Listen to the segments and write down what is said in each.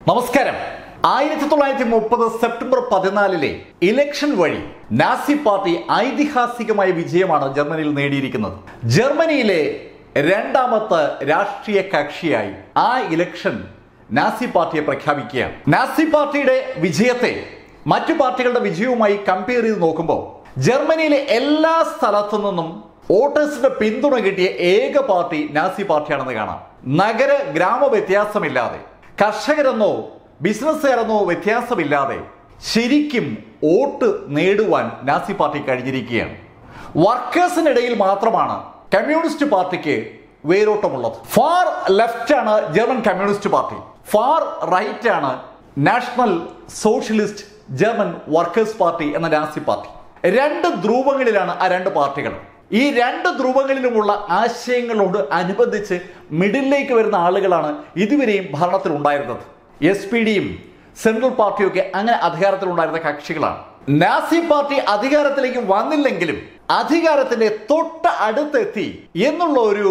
നമസ്കാരം ആയിരത്തി തൊള്ളായിരത്തി മുപ്പത് സെപ്റ്റംബർ പതിനാലിലെ ഇലക്ഷൻ വഴി നാസി പാർട്ടി ഐതിഹാസികമായ വിജയമാണ് ജർമ്മനിയിൽ നേടിയിരിക്കുന്നത് ജർമ്മനിയിലെ രണ്ടാമത്തെ രാഷ്ട്രീയ കക്ഷിയായി ആ ഇലക്ഷൻ നാസി പാർട്ടിയെ പ്രഖ്യാപിക്കുകയാണ് നാസി പാർട്ടിയുടെ വിജയത്തെ മറ്റു പാർട്ടികളുടെ വിജയവുമായി കമ്പയർ ചെയ്ത് നോക്കുമ്പോൾ ജർമ്മനിയിലെ എല്ലാ സ്ഥലത്തു നിന്നും വോട്ടേഴ്സിന്റെ പിന്തുണ കിട്ടിയ ഏക പാർട്ടി നാസി പാർട്ടിയാണെന്ന് കാണാം നഗര ഗ്രാമ വ്യത്യാസമില്ലാതെ കർഷകരെന്നോ ബിസിനസ്സുകാരെന്നോ വ്യത്യാസമില്ലാതെ ശരിക്കും വോട്ട് നേടുവാൻ നാസി പാർട്ടി കഴിഞ്ഞിരിക്കുകയാണ് വർക്കേഴ്സിനിടയിൽ മാത്രമാണ് കമ്മ്യൂണിസ്റ്റ് പാർട്ടിക്ക് വേരോട്ടമുള്ളത് ഫാർ ലെഫ്റ്റ് ആണ് German communist party far right ആണ് national socialist German workers party എന്ന നാസി പാർട്ടി രണ്ട് ധ്രുവങ്ങളിലാണ് ആ രണ്ട് പാർട്ടികൾ ഈ രണ്ട് ധ്രുവങ്ങളിലുമുള്ള ആശയങ്ങളോട് അനുബന്ധിച്ച് മിഡിലേക്ക് വരുന്ന ആളുകളാണ് ഇതുവരെയും ഭരണത്തിൽ ഉണ്ടായിരുന്നത് എസ് പി ഡിയും സെൻട്രൽ പാർട്ടിയും ഒക്കെ അങ്ങനെ അധികാരത്തിലുണ്ടായിരുന്ന കക്ഷികളാണ് നാസി പാർട്ടി അധികാരത്തിലേക്ക് വന്നില്ലെങ്കിലും അധികാരത്തിന്റെ തൊട്ട അടുത്തെത്തി എന്നുള്ള ഒരു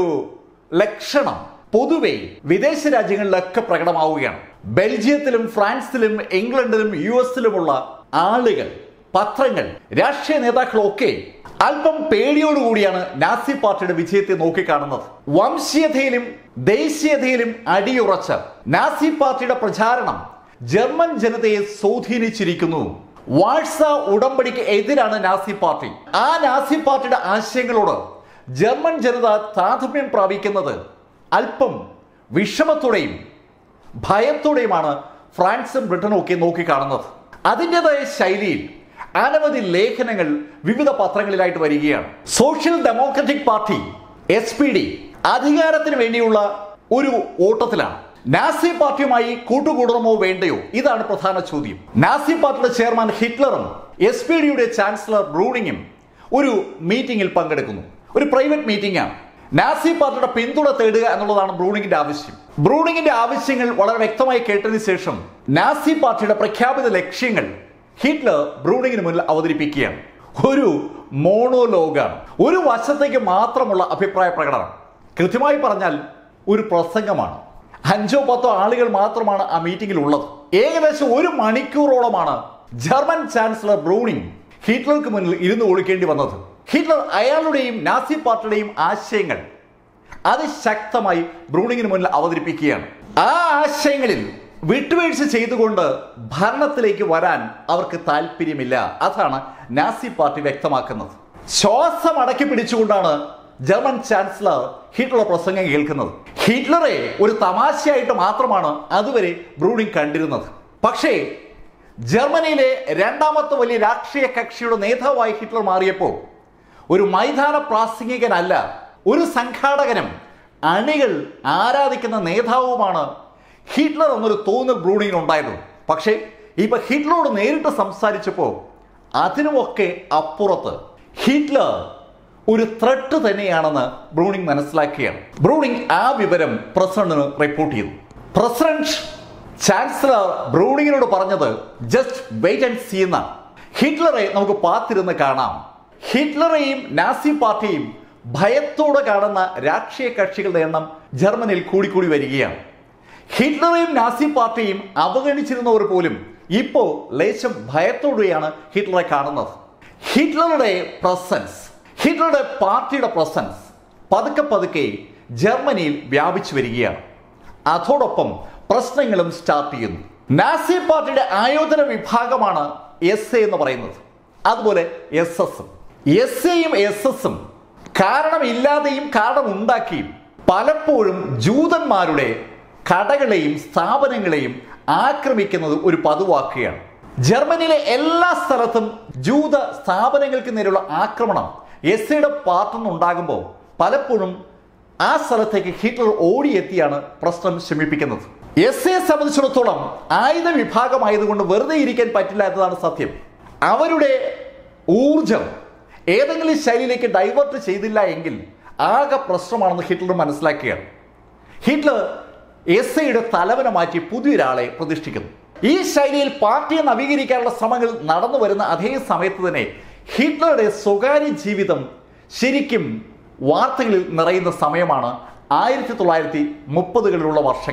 ലക്ഷണം പൊതുവെ വിദേശ രാജ്യങ്ങളിലൊക്കെ പ്രകടമാവുകയാണ് ബെൽജിയത്തിലും ഫ്രാൻസിലും ഇംഗ്ലണ്ടിലും യു എസിലുമുള്ള ആളുകൾ പത്രങ്ങൾ രാഷ്ട്രീയ നേതാക്കളൊക്കെ അല്പം പേടിയോടുകൂടിയാണ് നാസി പാർട്ടിയുടെ വിജയത്തെ നോക്കിക്കാണുന്നത് വംശീയതയിലും ദേശീയതയിലും അടിയുറച്ച നാസി പാർട്ടിയുടെ പ്രചാരണം ജർമ്മൻ ജനതയെ സ്വാധീനിച്ചിരിക്കുന്നു വാഴ്സ ഉടമ്പടിക്ക് എതിരാണ് നാസി പാർട്ടി ആ നാസി പാർട്ടിയുടെ ആശയങ്ങളോട് ജർമ്മൻ ജനത താതാത്മ്യം പ്രാപിക്കുന്നത് അല്പം വിഷമത്തോടെയും ഭയത്തോടെയുമാണ് ഫ്രാൻസും ബ്രിട്ടനും ഒക്കെ നോക്കിക്കാണുന്നത് അതിൻ്റെതായ ശൈലിയിൽ അനവധി ലേഖനങ്ങൾ വിവിധ പത്രങ്ങളിലായിട്ട് വരികയാണ് social democratic party S P D അധികാരത്തിന് വേണ്ടിയുള്ള ഒരു ഓട്ടത്തിലാണ് നാസി പാർട്ടിയുമായി കൂട്ടുകൂടണമോ വേണ്ടയോ ഇതാണ് പ്രധാന ചോദ്യം നാസി പാർട്ടിയുടെ ചെയർമാൻ ഹിറ്റ്ലറും എസ് പി ഡിയുടെ ചാൻസലർ ബ്രൂണിങ്ങും ഒരു മീറ്റിംഗിൽ പങ്കെടുക്കുന്നു ഒരു പ്രൈവറ്റ് മീറ്റിംഗ് ആണ് നാസി പാർട്ടിയുടെ പിന്തുണ തേടുക എന്നുള്ളതാണ് ബ്രൂണിങ്ങിന്റെ ആവശ്യം ബ്രൂണിങ്ങിന്റെ ആവശ്യങ്ങൾ വളരെ വ്യക്തമായി കേട്ടതിന് ശേഷം നാസി പാർട്ടിയുടെ പ്രഖ്യാപിത ലക്ഷ്യങ്ങൾ ഹിറ്റ്ലർ ബ്രൂണിങ്ങിന് മുന്നിൽ അവതരിപ്പിക്കുകയാണ് ഒരു മോണോലോഗാണ് ഒരു വശത്തേക്ക് മാത്രമുള്ള അഭിപ്രായ പ്രകടനം കൃത്യമായി പറഞ്ഞാൽ ഒരു പ്രസംഗമാണ് അഞ്ചോ പത്തോ ആളുകൾ മാത്രമാണ് ആ മീറ്റിംഗിൽ ഉള്ളത് ഏകദേശം ഒരു മണിക്കൂറോളമാണ് ജർമ്മൻ ചാൻസലർ ബ്രൂണിങ് ഹിറ്റ്ലർക്ക് മുന്നിൽ ഇരുന്ന് ഒളിക്കേണ്ടി വന്നത് ഹിറ്റ്ലർ അയാളുടെയും നാസി പാർട്ടിയുടെയും ആശയങ്ങൾ അതിശക്തമായി ബ്രൂണിങ്ങിന് മുന്നിൽ അവതരിപ്പിക്കുകയാണ് ആ ആശയങ്ങളിൽ വിട്ടുവീഴ്ച ചെയ്തുകൊണ്ട് ഭരണത്തിലേക്ക് വരാൻ അവർക്ക് താല്പര്യമില്ല അതാണ് നാസി പാർട്ടി വ്യക്തമാക്കുന്നത് ശ്വാസം അടക്കി പിടിച്ചുകൊണ്ടാണ് ജർമ്മൻ ചാൻസലർ ഹിറ്റ്ലർ പ്രസംഗം കേൾക്കുന്നത് ഹിറ്റ്ലറെ ഒരു തമാശയായിട്ട് മാത്രമാണ് അതുവരെ ബ്രൂണിങ് കണ്ടിരുന്നത് പക്ഷേ ജർമ്മനിയിലെ രണ്ടാമത്തെ വലിയ രാഷ്ട്രീയ കക്ഷിയുടെ നേതാവായി ഹിറ്റ്ലർ മാറിയപ്പോൾ ഒരു മൈതാന പ്രാസംഗികനല്ല ഒരു സംഘാടകനും അണികൾ ആരാധിക്കുന്ന നേതാവുമാണ് ഹിറ്റ്ലർ എന്നൊരു തോന്നൽ ബ്രൂണിങ്ങിന് ഉണ്ടായിരുന്നു പക്ഷേ ഇപ്പൊ ഹിറ്റ്ലറോട് നേരിട്ട് സംസാരിച്ചപ്പോൾ അതിനുമൊക്കെ അപ്പുറത്ത് ഹിറ്റ്ലർ ഒരു ത്രട്ട് തന്നെയാണെന്ന് ബ്രൂണിങ് മനസ്സിലാക്കുകയാണ് ബ്രൂണിങ് ആ വിവരം പ്രസിഡന്റിന് റിപ്പോർട്ട് ചെയ്തു പ്രസിഡന്റ് ചാൻസലർ ബ്രൂണിങ്ങിനോട് പറഞ്ഞത് ജസ്റ്റ് വെയിറ്റ് ആൻഡ് സീ എന്നാണ് ഹിറ്റ്ലറെ നമുക്ക് പാത്തിരുന്ന് കാണാം ഹിറ്റ്ലറെയും നാസി പാർട്ടിയും ഭയത്തോടെ കാണുന്ന രാഷ്ട്രീയ കക്ഷികളുടെ എണ്ണം ജർമ്മനിയിൽ കൂടിക്കൂടി വരികയാണ് ഹിറ്റ്ലറെയും നാസി പാർട്ടിയും അവഗണിച്ചിരുന്നവർ പോലും ഇപ്പോ ലേശം ഭയത്തോടെയാണ് ഹിറ്റ്ലറെ കാണുന്നത് ഹിറ്റ്ലറുടെ പ്രസൻസ് ഹിറ്റ്ലറുടെ പാർട്ടിയുടെ പ്രസൻസ് പതുക്കെ പതുക്കെ ജർമ്മനിയിൽ വ്യാപിച്ചു വരികയാണ് അതോടൊപ്പം പ്രശ്നങ്ങളും സ്റ്റാർട്ട് ചെയ്യുന്നു നാസി പാർട്ടിയുടെ ആയോധന വിഭാഗമാണ് എസ് എ എന്ന് പറയുന്നത് അതുപോലെ എസ് എസും എസ് എയും എസ് എസും കാരണമില്ലാതെയും കാരണം ഉണ്ടാക്കിയും പലപ്പോഴും ജൂതന്മാരുടെ കടകളെയും സ്ഥാപനങ്ങളെയും ആക്രമിക്കുന്നത് ഒരു പതിവാക്കുകയാണ് ജർമ്മനിയിലെ എല്ലാ സ്ഥലത്തും ജൂത സ്ഥാപനങ്ങൾക്ക് നേരെയുള്ള ആക്രമണം എസ് എയുടെ പാർട്ടിൽ ഉണ്ടാകുമ്പോൾ പലപ്പോഴും ആ സ്ഥലത്തേക്ക് ഹിറ്റ്ലർ ഓടിയെത്തിയാണ് പ്രശ്നം ശമിപ്പിക്കുന്നത് എസ് എയെ സംബന്ധിച്ചിടത്തോളം ആയുധ വിഭാഗമായതുകൊണ്ട് വെറുതെ ഇരിക്കാൻ പറ്റില്ല എന്നതാണ് സത്യം അവരുടെ ഊർജം ഏതെങ്കിലും ശൈലിയിലേക്ക് ഡൈവേർട്ട് ചെയ്തില്ല എങ്കിൽ ആകെ പ്രശ്നമാണെന്ന് ഹിറ്റ്ലർ മനസ്സിലാക്കുകയാണ് ഹിറ്റ്ലർ എസ് ഐയുടെ തലവനെ മാറ്റി പുതിയൊരാളെ പ്രതിഷ്ഠിക്കുന്നു ഈ ശൈലിയിൽ പാർട്ടിയെ നവീകരിക്കാനുള്ള ശ്രമങ്ങൾ നടന്നു വരുന്ന അതേ സമയത്ത് തന്നെ ഹിറ്റ്ലറുടെ സ്വകാര്യ ജീവിതം ശരിക്കും വാർത്തകളിൽ നിറയുന്ന സമയമാണ് ആയിരത്തി തൊള്ളായിരത്തി മുപ്പതുകളിലുള്ള വർഷങ്ങൾ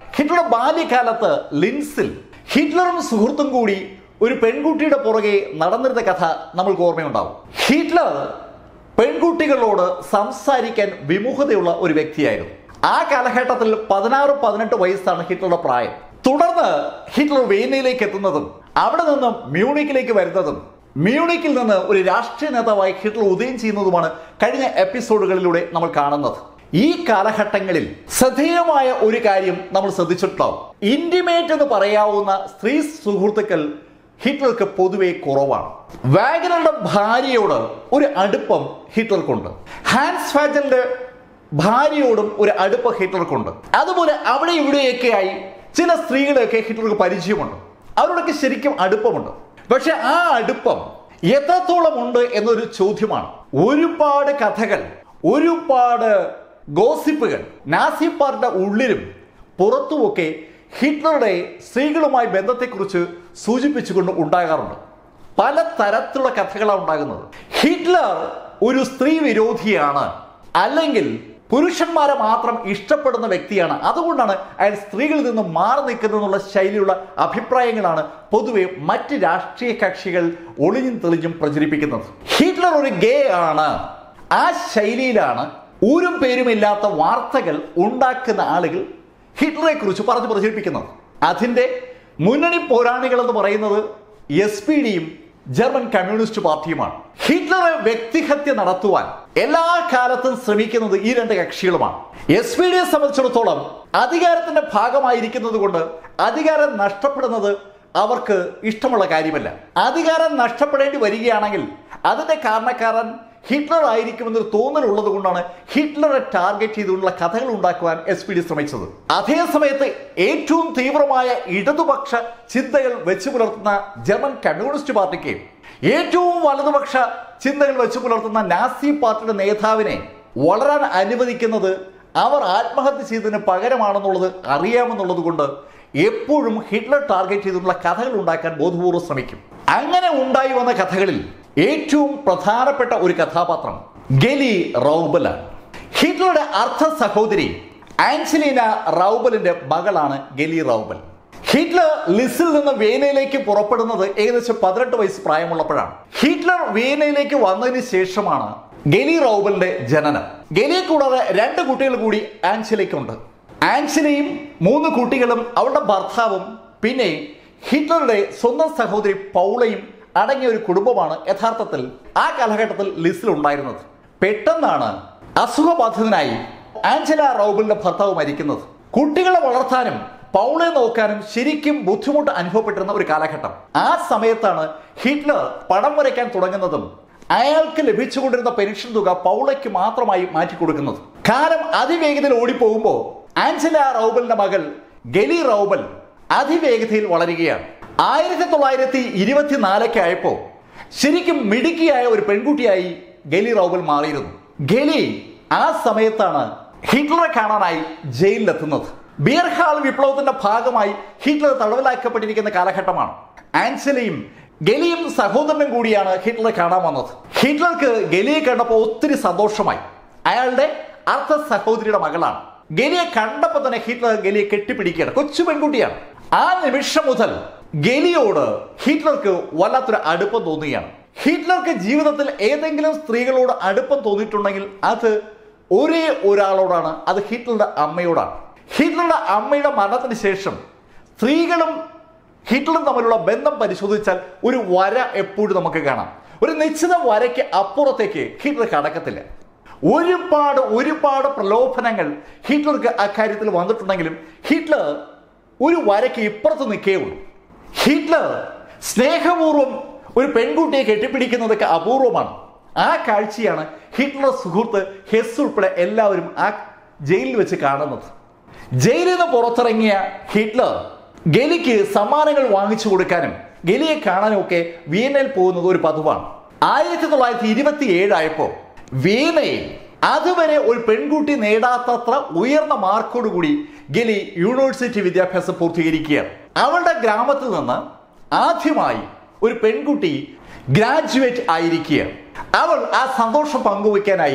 ഹിറ്റ്ലറുടെ ബാല്യകാലത്ത് ലിൻസിൽ ഹിറ്റ്ലറും സുഹൃത്തും കൂടി ഒരു പെൺകുട്ടിയുടെ പുറകെ നടന്നിരുന്ന കഥ നമ്മൾക്ക് ഓർമ്മയുണ്ടാവും ഹിറ്റ്ലർ പെൺകുട്ടികളോട് സംസാരിക്കാൻ വിമുഖതയുള്ള ഒരു വ്യക്തിയായിരുന്നു ആ കാലഘട്ടത്തിൽ പതിനാറ് പതിനെട്ട് വയസ്സാണ് ഹിറ്റ്ലറുടെ പ്രായം തുടർന്ന് ഹിറ്റ്ലർ വേനയിലേക്ക് എത്തുന്നതും അവിടെ നിന്നും മ്യൂണിക്കിലേക്ക് വരുന്നതും മ്യൂണിക്കിൽ നിന്ന് ഒരു രാഷ്ട്രീയ നേതാവായി ഹിറ്റ്ലർ ഉദയം ചെയ്യുന്നതുമാണ് കഴിഞ്ഞ എപ്പിസോഡുകളിലൂടെ നമ്മൾ കാണുന്നത് ഈ കാലഘട്ടങ്ങളിൽ ശ്രദ്ധേയമായ ഒരു കാര്യം നമ്മൾ ശ്രദ്ധിച്ചിട്ടുണ്ടാവും ഇന്റിമേറ്റ് എന്ന് പറയാവുന്ന സ്ത്രീ സുഹൃത്തുക്കൾ ഹിറ്റ്ലർക്ക് പൊതുവെ കുറവാണ് വാഗനറുടെ ഭാര്യയോട് ഒരു അടുപ്പം ഹിറ്റ്ലർക്കുണ്ട് ഹാൻസ് ഫാജന്റെ ഭാര്യയോടും ഒരു അടുപ്പം ഹിറ്റ്ലർക്കുണ്ട് അതുപോലെ അവിടെ ഇവിടെയൊക്കെയായി ചില സ്ത്രീകളെയൊക്കെ ഹിറ്റ്ലർക്ക് പരിചയമുണ്ട് അവരോടൊക്കെ ശരിക്കും അടുപ്പമുണ്ട് പക്ഷെ ആ അടുപ്പം എത്രത്തോളം ഉണ്ട് എന്നൊരു ചോദ്യമാണ് ഒരുപാട് കഥകൾ ഒരുപാട് ഗോസിപ്പുകൾ നാസി പാർട്ടിയുടെ ഉള്ളിലും പുറത്തുമൊക്കെ ഹിറ്റ്ലറുടെ സ്ത്രീകളുമായി ബന്ധത്തെക്കുറിച്ച് സൂചിപ്പിച്ചുകൊണ്ട് ഉണ്ടാകാറുണ്ട് പല തരത്തിലുള്ള കഥകളാണ് ഉണ്ടാകുന്നത് ഹിറ്റ്ലർ ഒരു സ്ത്രീ വിരോധിയാണ് അല്ലെങ്കിൽ പുരുഷന്മാരെ മാത്രം ഇഷ്ടപ്പെടുന്ന വ്യക്തിയാണ് അതുകൊണ്ടാണ് അയാൾ സ്ത്രീകളിൽ നിന്ന് മാറി നിൽക്കുന്നതെന്നുള്ള ശൈലിയുള്ള അഭിപ്രായങ്ങളാണ് പൊതുവെ മറ്റ് രാഷ്ട്രീയ കക്ഷികൾ ഒളിഞ്ഞും തെളിഞ്ഞും പ്രചരിപ്പിക്കുന്നത് ഹിറ്റ്ലർ ഒരു ഗേ ആണ് ആ ശൈലിയിലാണ് ഊരും പേരുമില്ലാത്ത വാർത്തകൾ ഉണ്ടാക്കുന്ന ആളുകൾ ഹിറ്റ്ലറെ കുറിച്ച് പറഞ്ഞു പ്രചരിപ്പിക്കുന്നത് അതിന്റെ മുന്നണി പോരാളികൾ എന്ന് പറയുന്നത് എസ് പി ഡിയും ജർമ്മൻ കമ്മ്യൂണിസ്റ്റ് പാർട്ടിയുമാണ് ഹിറ്റ്ലറെ വ്യക്തിഹത്യ നടത്തുവാൻ എല്ലാ കാലത്തും ശ്രമിക്കുന്നത് ഈ രണ്ട് കക്ഷികളുമാണ് എസ് പി ഡിയെ സംബന്ധിച്ചിടത്തോളം അധികാരത്തിന്റെ ഭാഗമായിരിക്കുന്നത് കൊണ്ട് അധികാരം നഷ്ടപ്പെടുന്നത് അവർക്ക് ഇഷ്ടമുള്ള കാര്യമല്ല അധികാരം നഷ്ടപ്പെടേണ്ടി വരികയാണെങ്കിൽ അതിന്റെ കാരണക്കാരൻ ഹിറ്റ്ലർ ആയിരിക്കുമെന്നൊരു തോന്നലുള്ളത് കൊണ്ടാണ് ഹിറ്റ്ലറെ ടാർഗറ്റ് ചെയ്തുകൊണ്ടുള്ള കഥകൾ ഉണ്ടാക്കുവാൻ എസ് പി ഡി ശ്രമിച്ചത് അതേ സമയത്ത് ഏറ്റവും തീവ്രമായ ഇടതുപക്ഷ ചിന്തകൾ വെച്ചു പുലർത്തുന്ന ജർമ്മൻ കമ്മ്യൂണിസ്റ്റ് പാർട്ടിക്ക് ഏറ്റവും വലതുപക്ഷ ചിന്തകൾ വെച്ചു പുലർത്തുന്ന നാസി പാർട്ടിയുടെ നേതാവിനെ വളരാൻ അനുവദിക്കുന്നത് അവർ ആത്മഹത്യ ചെയ്തതിന് പകരമാണെന്നുള്ളത് അറിയാമെന്നുള്ളത് കൊണ്ട് എപ്പോഴും ഹിറ്റ്ലർ ടാർഗറ്റ് ചെയ്തിട്ടുള്ള കഥകൾ ഉണ്ടാക്കാൻ ബോധപൂർവ്വം ശ്രമിക്കും അങ്ങനെ ഉണ്ടായി വന്ന കഥകളിൽ ഏറ്റവും പ്രധാനപ്പെട്ട ഒരു കഥാപാത്രം ഗലി റൗബലാണ് ഹിറ്റ്ലറുടെ അർത്ഥ സഹോദരി ആൻസലീന റൗബലിന്റെ മകളാണ് ഗലി റൗബൽ ഹിറ്റ്ലർ ലിസിൽ നിന്ന് വേനയിലേക്ക് പുറപ്പെടുന്നത് ഏകദേശം പതിനെട്ട് വയസ്സ് പ്രായമുള്ളപ്പോഴാണ് ഹിറ്റ്ലർ വേനയിലേക്ക് വന്നതിന് ശേഷമാണ് ഗലി റൗബലിന്റെ ജനനം ഗലിയെ കൂടാതെ രണ്ട് കുട്ടികൾ കൂടി ആൻസലയ്ക്കുണ്ട് ആൻസലയും മൂന്ന് കുട്ടികളും അവളുടെ ഭർത്താവും പിന്നെ ഹിറ്റ്ലറുടെ സ്വന്തം സഹോദരി പൗളയും അടങ്ങിയ ഒരു കുടുംബമാണ് യഥാർത്ഥത്തിൽ ആ കാലഘട്ടത്തിൽ ലിസ്റ്റിൽ ഉണ്ടായിരുന്നത് പെട്ടെന്നാണ് അസുഖബാധിതനായി ആഞ്ചല റൗബലിന്റെ ഭർത്താവ് മരിക്കുന്നത് കുട്ടികളെ വളർത്താനും പൗളെ നോക്കാനും ശരിക്കും ബുദ്ധിമുട്ട് അനുഭവപ്പെട്ടിരുന്ന ഒരു കാലഘട്ടം ആ സമയത്താണ് ഹിറ്റ്ലർ പടം വരയ്ക്കാൻ തുടങ്ങുന്നതും അയാൾക്ക് ലഭിച്ചുകൊണ്ടിരുന്ന പെൻഷൻ തുക പൗളയ്ക്ക് മാത്രമായി മാറ്റിക്കൊടുക്കുന്നത് കാലം അതിവേഗതയിൽ ഓടിപ്പോകുമ്പോൾ ആഞ്ചല റൗബലിന്റെ മകൾ ഗലി റൗബൽ അതിവേഗതയിൽ വളരുകയാണ് ആയിരത്തി തൊള്ളായിരത്തി ഇരുപത്തിനാലൊക്കെ ആയപ്പോ ശരിക്കും മിടുക്കിയായ ഒരു പെൺകുട്ടിയായി ഗലി റൗബൽ മാറിയിരുന്നു ഗലി ആ സമയത്താണ് ഹിറ്റ്ലറെ കാണാനായി ജയിലിലെത്തുന്നത് ബിയർഹാൾ വിപ്ലവത്തിന്റെ ഭാഗമായി ഹിറ്റ്ലർ തടവിലാക്കപ്പെട്ടിരിക്കുന്ന കാലഘട്ടമാണ് ആൻസലയും ഗലിയും സഹോദരനും കൂടിയാണ് ഹിറ്റ്ലറെ കാണാൻ വന്നത് ഹിറ്റ്ലർക്ക് ഗലിയെ കണ്ടപ്പോൾ ഒത്തിരി സന്തോഷമായി അയാളുടെ അർത്ഥ സഹോദരിയുടെ മകളാണ് ഗലിയെ കണ്ടപ്പോൾ തന്നെ ഹിറ്റ്ലർ ഗലിയെ കെട്ടിപ്പിടിക്കുകയാണ് കൊച്ചു പെൺകുട്ടിയാണ് ആ നിമിഷം മുതൽ ഗലിയോട് ഹിറ്റ്ലർക്ക് വല്ലാത്തൊരു അടുപ്പം തോന്നുകയാണ് ഹിറ്റ്ലർക്ക് ജീവിതത്തിൽ ഏതെങ്കിലും സ്ത്രീകളോട് അടുപ്പം തോന്നിയിട്ടുണ്ടെങ്കിൽ അത് ഒരേ ഒരാളോടാണ് അത് ഹിറ്റ്ലറുടെ അമ്മയോടാണ് ഹിറ്റ്ലറുടെ അമ്മയുടെ മരണത്തിന് ശേഷം സ്ത്രീകളും ഹിറ്റ്ലറും തമ്മിലുള്ള ബന്ധം പരിശോധിച്ചാൽ ഒരു വര എപ്പോഴും നമുക്ക് കാണാം ഒരു നിശ്ചിത വരയ്ക്ക് അപ്പുറത്തേക്ക് ഹിറ്റ്ലർ കടക്കത്തില്ല ഒരുപാട് ഒരുപാട് പ്രലോഭനങ്ങൾ ഹിറ്റ്ലർക്ക് അക്കാര്യത്തിൽ വന്നിട്ടുണ്ടെങ്കിലും ഹിറ്റ്ലർ ഒരു വരയ്ക്ക് ഇപ്പുറത്ത് നിൽക്കേ ഉള്ളൂ ഹിറ്റ്ലർ സ്നേഹപൂർവ്വം ഒരു പെൺകുട്ടിയെ കെട്ടിപ്പിടിക്കുന്നതൊക്കെ അപൂർവമാണ് ആ കാഴ്ചയാണ് ഹിറ്റ്ലർ സുഹൃത്ത് ഹെസ് ഉൾപ്പെടെ എല്ലാവരും ആ ജയിലിൽ വെച്ച് കാണുന്നത് ജയിലിൽ നിന്ന് പുറത്തിറങ്ങിയ ഹിറ്റ്ലർ ഗലിക്ക് സമ്മാനങ്ങൾ വാങ്ങിച്ചു കൊടുക്കാനും ഗലിയെ കാണാനും ഒക്കെ വീനയിൽ പോകുന്നത് ഒരു പതിവാണ് ആയിരത്തി തൊള്ളായിരത്തി ഇരുപത്തി ഏഴായപ്പോ വീണയിൽ അതുവരെ ഒരു പെൺകുട്ടി നേടാത്തത്ര ഉയർന്ന മാർക്കോടുകൂടി ഗലി യൂണിവേഴ്സിറ്റി വിദ്യാഭ്യാസം പൂർത്തീകരിക്കുകയാണ് അവളുടെ ഗ്രാമത്തിൽ നിന്ന് ആദ്യമായി ഒരു പെൺകുട്ടി ഗ്രാജുവേറ്റ് ആയിരിക്കുകയാണ് അവൾ ആ സന്തോഷം പങ്കുവയ്ക്കാനായി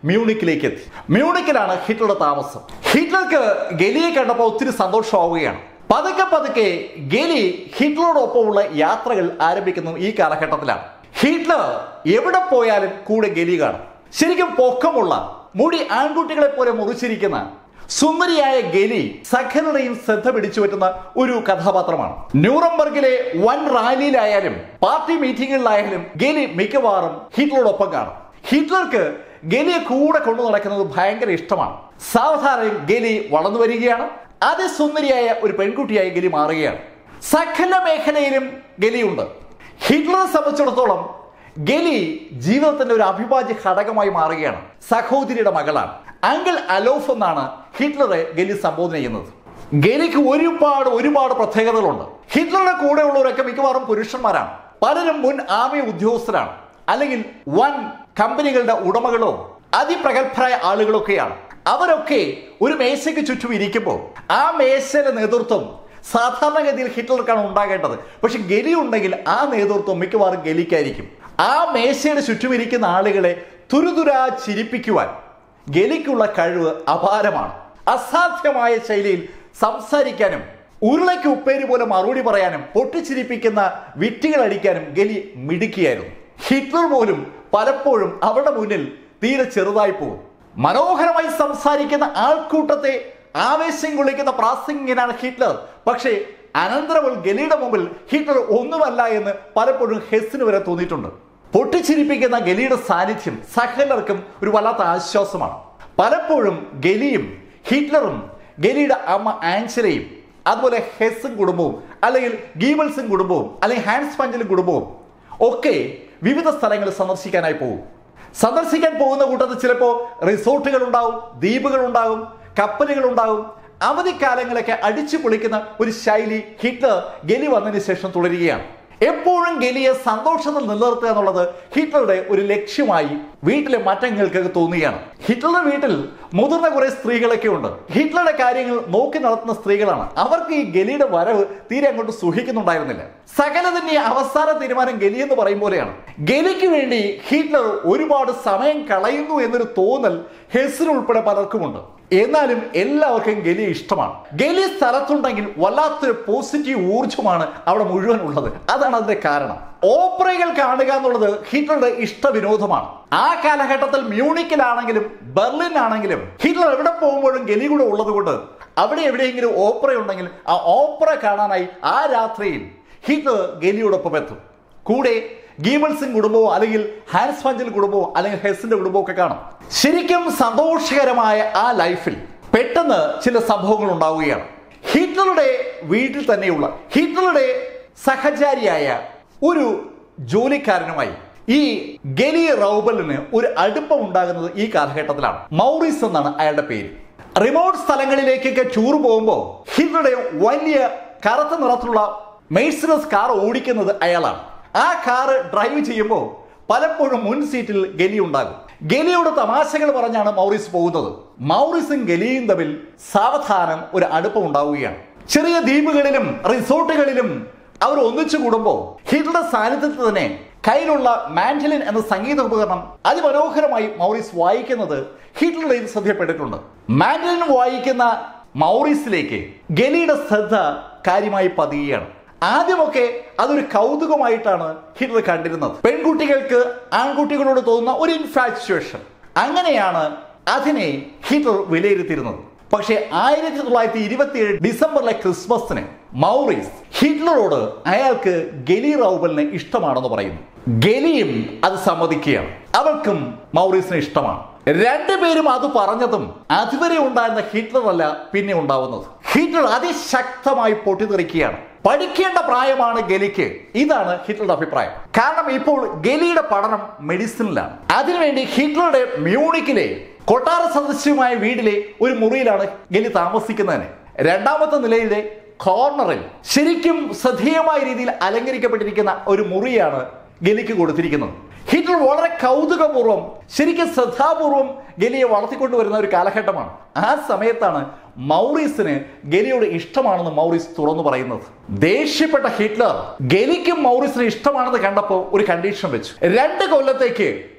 മ്യൂണിക്കിലേക്ക് എത്തി മ്യൂണിക്കിലാണ് ഹിറ്റ്ലറുടെ താമസം ഹിറ്റ്ലർക്ക് ഗലിയെ കണ്ടപ്പോൾ ഒത്തിരി സന്തോഷമാവുകയാണ് പതുക്കെ പതുക്കെ ഗലി ഹിറ്റ്ലറോടൊപ്പമുള്ള യാത്രകൾ ആരംഭിക്കുന്നു ഈ കാലഘട്ടത്തിലാണ് ഹിറ്റ്ലർ എവിടെ പോയാലും കൂടെ ഗലി കാണും ശരിക്കും പൊക്കമുള്ള മുടി ആൺകുട്ടികളെ പോലെ മുറിച്ചിരിക്കുന്ന സുന്ദരിയായ ഗലി സകലരുടെയും ശ്രദ്ധ പിടിച്ചു പറ്റുന്ന ഒരു കഥാപാത്രമാണ് ന്യൂറംബർഗിലെ വൻ റാലിയിലായാലും പാർട്ടി മീറ്റിംഗുകളിലായാലും ഗലി മിക്കവാറും ഹിറ്റ്ലറോടൊപ്പം കാണും ഹിറ്റ്ലർക്ക് ഗലിയെ കൂടെ കൊണ്ടു നടക്കുന്നത് ഭയങ്കര ഇഷ്ടമാണ് സാവധാനം ഗലി വളർന്നു വരികയാണ് അതിസുന്ദരിയായ ഒരു പെൺകുട്ടിയായി ഗലി മാറുകയാണ് സകല മേഖലയിലും ഗലിയുണ്ട് ഹിറ്റ്ലറെ സംബന്ധിച്ചിടത്തോളം ഗലി ജീവിതത്തിന്റെ ഒരു അവിഭാജ്യ ഘടകമായി മാറുകയാണ് സഹോദരിയുടെ മകളാണ് അങ്കിൾ അലോഫ് എന്നാണ് ഹിറ്റ്ലറെ ഗലി സംബോധന ചെയ്യുന്നത് ഗലിക്ക് ഒരുപാട് ഒരുപാട് പ്രത്യേകതകളുണ്ട് ഹിറ്റ്ലറുടെ കൂടെയുള്ളവരൊക്കെ മിക്കവാറും പുരുഷന്മാരാണ് പലരും മുൻ ആർമി ഉദ്യോഗസ്ഥരാണ് അല്ലെങ്കിൽ വൻ കമ്പനികളുടെ ഉടമകളോ അതിപ്രഗത്ഭരായ ആളുകളൊക്കെയാണ് അവരൊക്കെ ഒരു മേശയ്ക്ക് ചുറ്റും ഇരിക്കുമ്പോൾ ആ മേശയുടെ നേതൃത്വം സാധാരണഗതിയിൽ ഹിറ്റ്ലർക്കാണ് ഉണ്ടാകേണ്ടത് പക്ഷെ ഗലി ഉണ്ടെങ്കിൽ ആ നേതൃത്വം മിക്കവാറും ഗലിക്കായിരിക്കും ആ മേശയുടെ ചുറ്റും ഇരിക്കുന്ന ആളുകളെ തുരുതുരാ ചിരിപ്പിക്കുവാൻ ഗലിക്കുള്ള കഴിവ് അപാരമാണ് അസാധ്യമായ ശൈലിയിൽ സംസാരിക്കാനും ഉരുളയ്ക്ക് ഉപ്പേരി പോലെ മറുപടി പറയാനും പൊട്ടിച്ചിരിപ്പിക്കുന്ന വിറ്റുകൾ അടിക്കാനും ഗലി മിടുക്കിയായിരുന്നു ഹിറ്റ്ലർ പോലും പലപ്പോഴും അവരുടെ മുന്നിൽ തീരെ ചെറുതായി പോകും മനോഹരമായി സംസാരിക്കുന്ന ആൾക്കൂട്ടത്തെ ആവേശം കൊള്ളിക്കുന്ന പ്രാസംഗികനാണ് ഹിറ്റ്ലർ പക്ഷേ അനന്തരവൾ ഗലിയുടെ മുമ്പിൽ ഹിറ്റ്ലർ ഒന്നുമല്ല എന്ന് പലപ്പോഴും ഹെസ്സിന് വരെ തോന്നിയിട്ടുണ്ട് പൊട്ടിച്ചിരിപ്പിക്കുന്ന ഗലിയുടെ സാന്നിധ്യം സകലർക്കും ഒരു വല്ലാത്ത ആശ്വാസമാണ് പലപ്പോഴും ഗലിയും ഹിറ്റ്ലറും ഗലിയുടെ അമ്മ ആൻസലയും അതുപോലെ ഹെസ്സും കുടുംബവും അല്ലെങ്കിൽ ഗീബൽസും കുടുംബവും അല്ലെങ്കിൽ ഹാൻസ് പഞ്ചലും കുടുംബവും ഒക്കെ വിവിധ സ്ഥലങ്ങൾ സന്ദർശിക്കാനായി പോകും സന്ദർശിക്കാൻ പോകുന്ന കൂട്ടത്തിൽ ചിലപ്പോൾ റിസോർട്ടുകൾ ഉണ്ടാവും ദ്വീപുകൾ ഉണ്ടാകും കപ്പലുകൾ ഉണ്ടാകും അവധിക്കാലങ്ങളൊക്കെ അടിച്ചു പൊളിക്കുന്ന ഒരു ശൈലി ഹിറ്റ്ലർ ഗലി വന്നതിന് ശേഷം തുടരുകയാണ് എപ്പോഴും ഗലിയെ സന്തോഷത്തിൽ നിലനിർത്തുക എന്നുള്ളത് ഹിറ്റ്ലറുടെ ഒരു ലക്ഷ്യമായി വീട്ടിലെ മറ്റങ്ങൾക്ക് തോന്നുകയാണ് ഹിറ്റ്ലറുടെ വീട്ടിൽ മുതിർന്ന കുറെ സ്ത്രീകളൊക്കെ ഉണ്ട് ഹിറ്റ്ലറുടെ കാര്യങ്ങൾ നോക്കി നടത്തുന്ന സ്ത്രീകളാണ് അവർക്ക് ഈ ഗലിയുടെ വരവ് തീരെ അങ്ങോട്ട് സുഹിക്കുന്നുണ്ടായിരുന്നില്ല സകലതിന്റെ അവസാന തീരുമാനം ഗലി എന്ന് പറയും പോലെയാണ് ഗലിക്ക് വേണ്ടി ഹിറ്റ്ലർ ഒരുപാട് സമയം കളയുന്നു എന്നൊരു തോന്നൽ ഹെസ്സിന് ഉൾപ്പെടെ പലർക്കുമുണ്ട് എന്നാലും എല്ലാവർക്കും ഗലി ഇഷ്ടമാണ് ഗലി സ്ഥലത്തുണ്ടെങ്കിൽ വല്ലാത്തൊരു പോസിറ്റീവ് ഊർജ്ജമാണ് അവിടെ മുഴുവൻ ഉള്ളത് അതാണ് അതിന്റെ കാരണം ഓപ്പറകൾ കാണുക എന്നുള്ളത് ഹിറ്റ്ലറുടെ ഇഷ്ട വിനോദമാണ് ആ കാലഘട്ടത്തിൽ മ്യൂണിക്കിലാണെങ്കിലും ബെർലിനാണെങ്കിലും ഹിറ്റ്ലർ എവിടെ പോകുമ്പോഴും ഗലി കൂടെ ഉള്ളത് കൊണ്ട് അവിടെ എവിടെയെങ്കിലും ഓപ്പറ ഉണ്ടെങ്കിൽ ആ ഓപ്പറ കാണാനായി ആ രാത്രിയിൽ ഹിറ്റ്ലർ ഗലിയോടൊപ്പം എത്തും കൂടെ ഗീബിൾസിൻ കുടുംബവും അല്ലെങ്കിൽ ഹാൻസ് ഫഞ്ചൽ കുടുംബവും അല്ലെങ്കിൽ ഹെസിന്റെ കുടുംബവും ഒക്കെ കാണും ശരിക്കും സന്തോഷകരമായ ആ ലൈഫിൽ പെട്ടെന്ന് ചില സംഭവങ്ങൾ ഉണ്ടാവുകയാണ് ഹിറ്റ്ലറുടെ വീട്ടിൽ തന്നെയുള്ള ഹിറ്റ്ലറുടെ സഹചാരിയായ ഒരു ജോലിക്കാരനുമായി ഈ ഗലി റൗബലിന് ഒരു അടുപ്പം ഉണ്ടാകുന്നത് ഈ കാലഘട്ടത്തിലാണ് മൗറിസ് എന്നാണ് അയാളുടെ പേര് റിമോട്ട് സ്ഥലങ്ങളിലേക്കൊക്കെ ടൂർ പോകുമ്പോൾ ഹിറ്റ്ലറുടെ വലിയ കറുത്ത നിറത്തിലുള്ള മെയ്സിനസ് കാർ ഓടിക്കുന്നത് അയാളാണ് ആ കാറ് ഡ്രൈവ് ചെയ്യുമ്പോൾ പലപ്പോഴും മുൻ സീറ്റിൽ ഗലി ഉണ്ടാകും ഗലിയോട് തമാശകൾ പറഞ്ഞാണ് മൗറിസ് പോകുന്നത് മൗറിസും ഗലിയും തമ്മിൽ സാവധാനം ഒരു അടുപ്പം ഉണ്ടാവുകയാണ് ചെറിയ ദ്വീപുകളിലും റിസോർട്ടുകളിലും അവർ ഒന്നിച്ചു കൂടുമ്പോൾ ഹിറ്റ്ലറുടെ സാന്നിധ്യത്തിൽ തന്നെ കയ്യിലുള്ള മാൻഡലിൻ എന്ന സംഗീത ഉപകരണം അതിമനോഹരമായി മൗറിസ് വായിക്കുന്നത് ഹിറ്റ്ലറുടെയും ശ്രദ്ധയപ്പെട്ടിട്ടുണ്ട് മാൻഡലിൻ വായിക്കുന്ന മൗറിസിലേക്ക് ഗലിയുടെ ശ്രദ്ധ കാര്യമായി പതിയുകയാണ് ആദ്യമൊക്കെ അതൊരു കൗതുകമായിട്ടാണ് ഹിറ്റ്ലർ കണ്ടിരുന്നത് പെൺകുട്ടികൾക്ക് ആൺകുട്ടികളോട് തോന്നുന്ന ഒരു ഇൻഫാച്വേഷൻ അങ്ങനെയാണ് അതിനെ ഹിറ്റ്ലർ വിലയിരുത്തിയിരുന്നത് പക്ഷേ ആയിരത്തി തൊള്ളായിരത്തി ഇരുപത്തിയേഴ് ഡിസംബറിലെ ക്രിസ്മസിന് മൗറീസ് ഹിറ്റ്ലറോട് അയാൾക്ക് ഗലി റൗബലിനെ ഇഷ്ടമാണെന്ന് പറയുന്നു ഗലിയും അത് സമ്മതിക്കുകയാണ് അവൾക്കും മൗറീസിനെ ഇഷ്ടമാണ് രണ്ടുപേരും അത് പറഞ്ഞതും അതുവരെ ഉണ്ടായിരുന്ന ഹിറ്റ്ലർ അല്ല പിന്നെ ഉണ്ടാവുന്നത് ഹിറ്റ്ലർ അതിശക്തമായി പൊട്ടിത്തെറിക്കുകയാണ് പഠിക്കേണ്ട പ്രായമാണ് ഗലിക്ക് ഇതാണ് ഹിറ്റ്ലറുടെ അഭിപ്രായം കാരണം ഇപ്പോൾ ഗലിയുടെ പഠനം മെഡിസിനിലാണ് അതിനുവേണ്ടി ഹിറ്റ്ലറുടെ മ്യൂണിക്കിലെ കൊട്ടാര സദസ്യമായ വീട്ടിലെ ഒരു മുറിയിലാണ് ഗലി താമസിക്കുന്നതിന് രണ്ടാമത്തെ നിലയിലെ കോർണറിൽ ശരിക്കും ശ്രദ്ധേയമായ രീതിയിൽ അലങ്കരിക്കപ്പെട്ടിരിക്കുന്ന ഒരു മുറിയാണ് ഗലിക്ക് കൊടുത്തിരിക്കുന്നത് ഹിറ്റ്ലർ വളരെ കൗതുകപൂർവ്വം ശരിക്കും ശ്രദ്ധാപൂർവം ഗലിയെ വളർത്തിക്കൊണ്ടുവരുന്ന ഒരു കാലഘട്ടമാണ് ആ സമയത്താണ് മൗറീസിന് ഗലിയോട് ഇഷ്ടമാണെന്ന് മൗറീസ് തുറന്നു പറയുന്നത് ദേഷ്യപ്പെട്ട ഹിറ്റ്ലർ ഗലിക്കും മൗറീസിന് ഇഷ്ടമാണെന്ന് കണ്ടപ്പോൾ ഒരു കണ്ടീഷൻ വെച്ചു രണ്ട് കൊല്ലത്തേക്ക്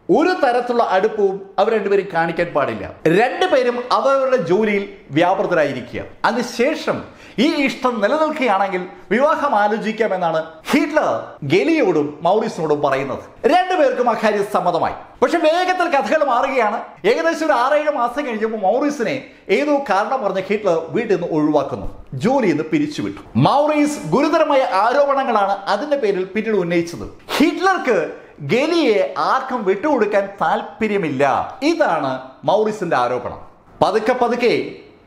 ഒരു തരത്തിലുള്ള അടുപ്പവും അവർ രണ്ടുപേരും കാണിക്കാൻ പാടില്ല രണ്ടുപേരും അവരവരുടെ ജോലിയിൽ വ്യാപൃതരായിരിക്കുക അതിനുശേഷം ഈ ഇഷ്ടം നിലനിൽക്കുകയാണെങ്കിൽ വിവാഹം ആലോചിക്കാമെന്നാണ് ഹിറ്റ്ലർ ഗലിയോടും മൗറിസിനോടും പറയുന്നത് രണ്ടുപേർക്കും അക്കാര്യം സമ്മതമായി പക്ഷെ വേഗത്തിൽ കഥകൾ മാറുകയാണ് ഏകദേശം ഒരു ആറേഴ് മാസം കഴിഞ്ഞപ്പോൾ മൗറീസിനെ ഏതോ കാരണം പറഞ്ഞ് ഹിറ്റ്ലർ വീട്ടിൽ നിന്ന് ഒഴിവാക്കുന്നു ജോലിയിൽ നിന്ന് പിരിച്ചുവിട്ടു മൗറീസ് ഗുരുതരമായ ആരോപണങ്ങളാണ് അതിന്റെ പേരിൽ പിന്നീട് ഉന്നയിച്ചത് ഹിറ്റ്ലർക്ക് ഗലിയെ ആർക്കും വിട്ടുകൊടുക്കാൻ താല്പര്യമില്ല ഇതാണ് മൗറിസിന്റെ ആരോപണം പതുക്കെ പതുക്കെ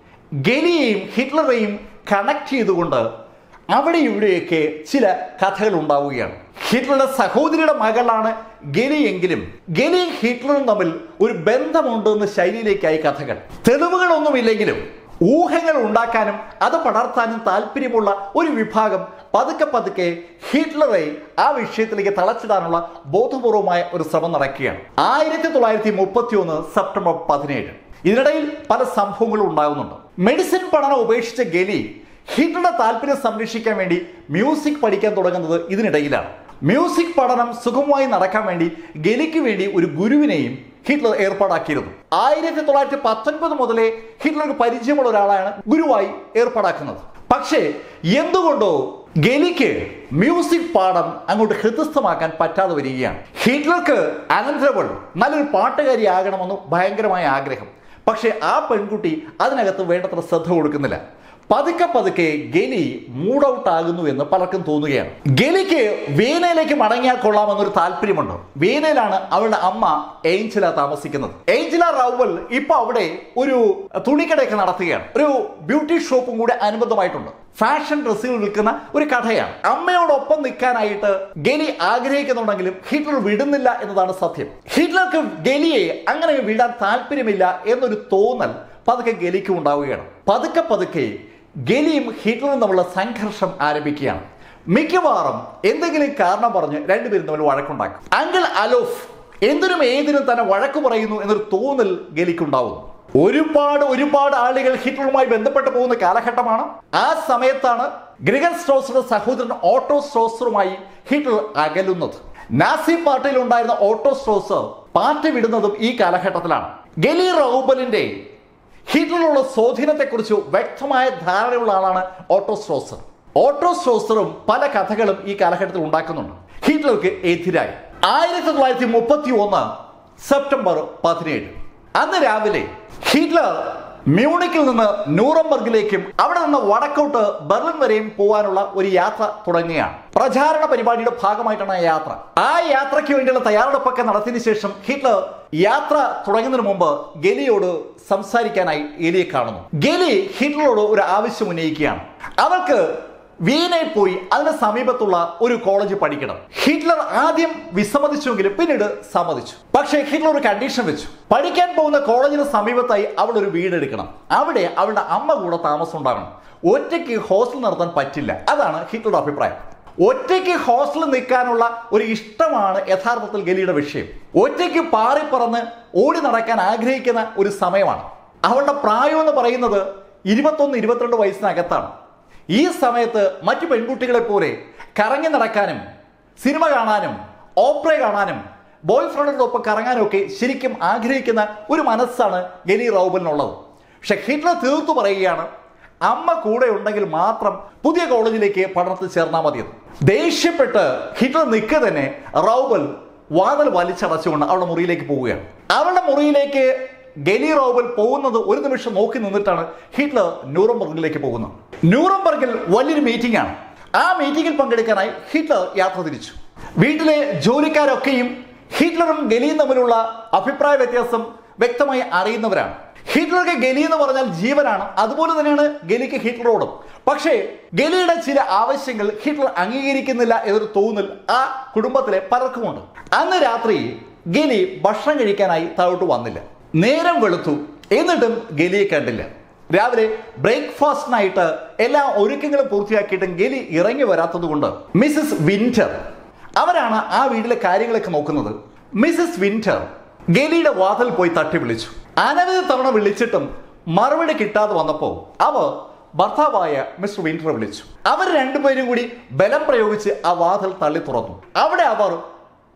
ഗലിയെയും ഹിറ്റ്ലറെയും കണക്ട് ചെയ്തുകൊണ്ട് അവിടെ ഇവിടെയൊക്കെ ചില കഥകൾ ഉണ്ടാവുകയാണ് ഹിറ്റ്ലറുടെ സഹോദരിയുടെ മകളാണ് ഗലി എങ്കിലും ഗലിയും ഹിറ്റ്ലറും തമ്മിൽ ഒരു ബന്ധമുണ്ടെന്ന ശൈലിയിലേക്കായി കഥകൾ തെളിവുകളൊന്നുമില്ലെങ്കിലും ഊഹങ്ങൾ ഉണ്ടാക്കാനും അത് പടർത്താനും താല്പര്യമുള്ള ഒരു വിഭാഗം പതുക്കെ പതുക്കെ ഹിറ്റ്ലറെ ആ വിഷയത്തിലേക്ക് തളച്ചിടാനുള്ള ബോധപൂർവമായ ഒരു ശ്രമം നടക്കുകയാണ് ആയിരത്തി തൊള്ളായിരത്തി മുപ്പത്തി ഒന്ന് സെപ്റ്റംബർ പതിനേഴ് ഇതിനിടയിൽ പല സംഭവങ്ങളും ഉണ്ടാകുന്നുണ്ട് മെഡിസിൻ പഠനം ഉപേക്ഷിച്ച ഗലി ഹിറ്റ്ലറുടെ താല്പര്യം സംരക്ഷിക്കാൻ വേണ്ടി മ്യൂസിക് പഠിക്കാൻ തുടങ്ങുന്നത് ഇതിനിടയിലാണ് മ്യൂസിക് പഠനം സുഗമമായി നടക്കാൻ വേണ്ടി ഗലിക്ക് വേണ്ടി ഒരു ഗുരുവിനെയും ഹിറ്റ്ലർ ഏർപ്പാടാക്കിയിരുന്നു ആയിരത്തി തൊള്ളായിരത്തി പത്തൊൻപത് മുതലേ ഹിറ്റ്ലർക്ക് പരിചയമുള്ള ഒരാളാണ് ഗുരുവായി ഏർപ്പാടാക്കുന്നത് പക്ഷേ എന്തുകൊണ്ടോ ഗലിക്ക് മ്യൂസിക് പാഠം അങ്ങോട്ട് ഹൃദയസ്ഥമാക്കാൻ പറ്റാതെ വരികയാണ് ഹിറ്റ്ലർക്ക് അനന്തരവൾ നല്ലൊരു പാട്ടുകാരിയാകണമെന്ന് ഭയങ്കരമായ ആഗ്രഹം പക്ഷേ ആ പെൺകുട്ടി അതിനകത്ത് വേണ്ടത്ര ശ്രദ്ധ കൊടുക്കുന്നില്ല പതുക്കെ പതുക്കെ ഗലി മൂഡ് ഔട്ട് ആകുന്നു എന്ന് പലർക്കും തോന്നുകയാണ് ഗലിക്ക് വീനയിലേക്ക് മടങ്ങിയാൽ കൊള്ളാമെന്നൊരു താല്പര്യമുണ്ട് വീനയിലാണ് അവളുടെ അമ്മ ഏഞ്ചല താമസിക്കുന്നത് ഏഞ്ചല റൗവൽ ഇപ്പൊ അവിടെ ഒരു തുണിക്കടയൊക്കെ നടത്തുകയാണ് ഒരു ബ്യൂട്ടി ഷോപ്പും കൂടെ അനുബന്ധമായിട്ടുണ്ട് ഫാഷൻ ഡ്രസ്സുകൾ വിൽക്കുന്ന ഒരു കഥയാണ് അമ്മയോടൊപ്പം നിൽക്കാനായിട്ട് ഗലി ആഗ്രഹിക്കുന്നുണ്ടെങ്കിലും ഹിറ്റ്ലർ വിടുന്നില്ല എന്നതാണ് സത്യം ഹിറ്റ്ലർക്ക് ഗലിയെ അങ്ങനെ വിടാൻ താല്പര്യമില്ല എന്നൊരു തോന്നൽ പതുക്കെ ഗലിക്ക് ഉണ്ടാവുകയാണ് പതുക്കെ പതുക്കെ ഗലിയും ഹിറ്റ്ലറും തമ്മിലുള്ള സംഘർഷം ആരംഭിക്കുകയാണ് മിക്കവാറും എന്തെങ്കിലും കാരണം പറഞ്ഞ് രണ്ടുപേരും തമ്മിൽ വഴക്കുണ്ടാക്കും അങ്കിൾ അലോഫ് എന്തിനും ഏതിനും തന്നെ വഴക്ക് പറയുന്നു എന്നൊരു തോന്നൽ ഗലിക്കുണ്ടാവുന്നു ഒരുപാട് ഒരുപാട് ആളുകൾ ഹിറ്റ്ലറുമായി ബന്ധപ്പെട്ട് പോകുന്ന കാലഘട്ടമാണ് ആ സമയത്താണ് ഗ്രിഗർ സ്ട്രോസറുടെ സഹോദരൻ ഓട്ടോ സ്ട്രോസറുമായി ഹിറ്റ്ലർ അകലുന്നത് നാസി പാർട്ടിയിൽ ഉണ്ടായിരുന്ന ഓട്ടോ സ്ട്രോസർ പാർട്ടി വിടുന്നതും ഈ കാലഘട്ടത്തിലാണ് ഗലി റൗബലിന്റെ ഹിറ്റ്ലറുള്ള സ്വാധീനത്തെക്കുറിച്ച് വ്യക്തമായ ധാരണയുള്ള ആളാണ് ഓട്ടോ സ്ട്രോസർ ഓട്ടോ സ്ട്രോസറും പല കഥകളും ഈ കാലഘട്ടത്തിൽ ഉണ്ടാക്കുന്നുണ്ട് ഹിറ്റ്ലർക്ക് എതിരായി ആയിരത്തി തൊള്ളായിരത്തി മുപ്പത്തി ഒന്ന് സെപ്റ്റംബർ പതിനേഴ് അന്ന് രാവിലെ ഹിറ്റ്ലർ മ്യൂണിക്കിൽ നിന്ന് ന്യൂറംബർഗിലേക്കും അവിടെ നിന്ന് വടക്കോട്ട് ബെർലിൻ വരെയും പോകാനുള്ള ഒരു യാത്ര തുടങ്ങുകയാണ് പ്രചാരണ പരിപാടിയുടെ ഭാഗമായിട്ടാണ് ആ യാത്ര ആ യാത്രയ്ക്ക് വേണ്ടിയുള്ള തയ്യാറെടുപ്പൊക്കെ നടത്തിയതിനു ശേഷം ഹിറ്റ്ലർ യാത്ര തുടങ്ങുന്നതിന് മുമ്പ് ഗലിയോട് സംസാരിക്കാനായി എലിയെ കാണുന്നു ഗലി ഹിറ്റ്ലറോട് ഒരു ആവശ്യം ഉന്നയിക്കുകയാണ് അവർക്ക് വീനയിൽ പോയി അതിന് സമീപത്തുള്ള ഒരു കോളേജ് പഠിക്കണം ഹിറ്റ്ലർ ആദ്യം വിസമ്മതിച്ചുവെങ്കിലും പിന്നീട് സമ്മതിച്ചു പക്ഷേ ഹിറ്റ്ലർ ഒരു കണ്ടീഷൻ വെച്ചു പഠിക്കാൻ പോകുന്ന കോളേജിന് സമീപത്തായി അവൾ ഒരു വീട് എടുക്കണം അവിടെ അവളുടെ അമ്മ കൂടെ താമസം ഉണ്ടാകണം ഒറ്റയ്ക്ക് ഹോസ്റ്റൽ നടത്താൻ പറ്റില്ല അതാണ് ഹിറ്റ്ലറുടെ അഭിപ്രായം ഒറ്റയ്ക്ക് ഹോസ്റ്റലിൽ നിൽക്കാനുള്ള ഒരു ഇഷ്ടമാണ് യഥാർത്ഥത്തിൽ ഗലിയുടെ വിഷയം ഒറ്റയ്ക്ക് പാറിപ്പറന്ന് ഓടി നടക്കാൻ ആഗ്രഹിക്കുന്ന ഒരു സമയമാണ് അവളുടെ പ്രായം എന്ന് പറയുന്നത് ഇരുപത്തൊന്ന് ഇരുപത്തിരണ്ട് വയസ്സിനകത്താണ് ഈ സമയത്ത് മറ്റു പെൺകുട്ടികളെ പോലെ കറങ്ങി നടക്കാനും സിനിമ കാണാനും ഓപ്പറ കാണാനും ബോയ് ഫ്രണ്ടിനൊപ്പം കറങ്ങാനും ഒക്കെ ശരിക്കും ആഗ്രഹിക്കുന്ന ഒരു മനസ്സാണ് ഗലി റൗബലിനുള്ളത് പക്ഷെ ഹിറ്റ്ലർ തീർത്തു പറയുകയാണ് അമ്മ കൂടെ ഉണ്ടെങ്കിൽ മാത്രം പുതിയ കോളേജിലേക്ക് പഠനത്തിൽ ചേർന്നാൽ മതിയെന്ന് ദേഷ്യപ്പെട്ട് ഹിറ്റ്ലർ നിൽക്കുക തന്നെ റൗബൽ വാതിൽ വലിച്ചടച്ചുകൊണ്ട് അവളുടെ മുറിയിലേക്ക് പോവുകയാണ് അവളുടെ മുറിയിലേക്ക് ഗലി റോബൽ പോകുന്നത് ഒരു നിമിഷം നോക്കി നിന്നിട്ടാണ് ഹിറ്റ്ലർ ന്യൂറംബർഗിലേക്ക് പോകുന്നത് ന്യൂറംബർഗിൽ വലിയൊരു മീറ്റിംഗ് ആണ് ആ മീറ്റിംഗിൽ പങ്കെടുക്കാനായി ഹിറ്റ്ലർ യാത്ര തിരിച്ചു വീട്ടിലെ ജോലിക്കാരൊക്കെയും ഹിറ്റ്ലറും ഗലിയും തമ്മിലുള്ള അഭിപ്രായ വ്യത്യാസം വ്യക്തമായി അറിയുന്നവരാണ് ഹിറ്റ്ലർക്ക് ഗലി എന്ന് പറഞ്ഞാൽ ജീവനാണ് അതുപോലെ തന്നെയാണ് ഗലിക്ക് ഹിറ്റ്ലറോടും പക്ഷേ ഗലിയുടെ ചില ആവശ്യങ്ങൾ ഹിറ്റ്ലർ അംഗീകരിക്കുന്നില്ല എന്നൊരു തോന്നൽ ആ കുടുംബത്തിലെ പലർക്കുമുണ്ട് അന്ന് രാത്രി ഗലി ഭക്ഷണം കഴിക്കാനായി താഴോട്ട് വന്നില്ല നേരം വെളുത്തു എന്നിട്ടും ഗലിയെ കണ്ടില്ല രാവിലെ ബ്രേക്ക്ഫാസ്റ്റിനായിട്ട് എല്ലാ ഒരുക്കങ്ങളും പൂർത്തിയാക്കിയിട്ടും ഗലി ഇറങ്ങി വരാത്തത് കൊണ്ട് മിസസ് വിന്റർ അവരാണ് ആ വീട്ടിലെ കാര്യങ്ങളൊക്കെ നോക്കുന്നത് മിസസ് വിന്റർ ഗലിയുടെ വാതിൽ പോയി തട്ടി വിളിച്ചു അനവധി തവണ വിളിച്ചിട്ടും മറുപടി കിട്ടാതെ വന്നപ്പോൾ അവർ ഭർത്താവായ മിസ്റ്റർ വിന്റർ വിളിച്ചു അവർ രണ്ടുപേരും കൂടി ബലം പ്രയോഗിച്ച് ആ വാതിൽ തള്ളി തുറന്നു അവിടെ അവർ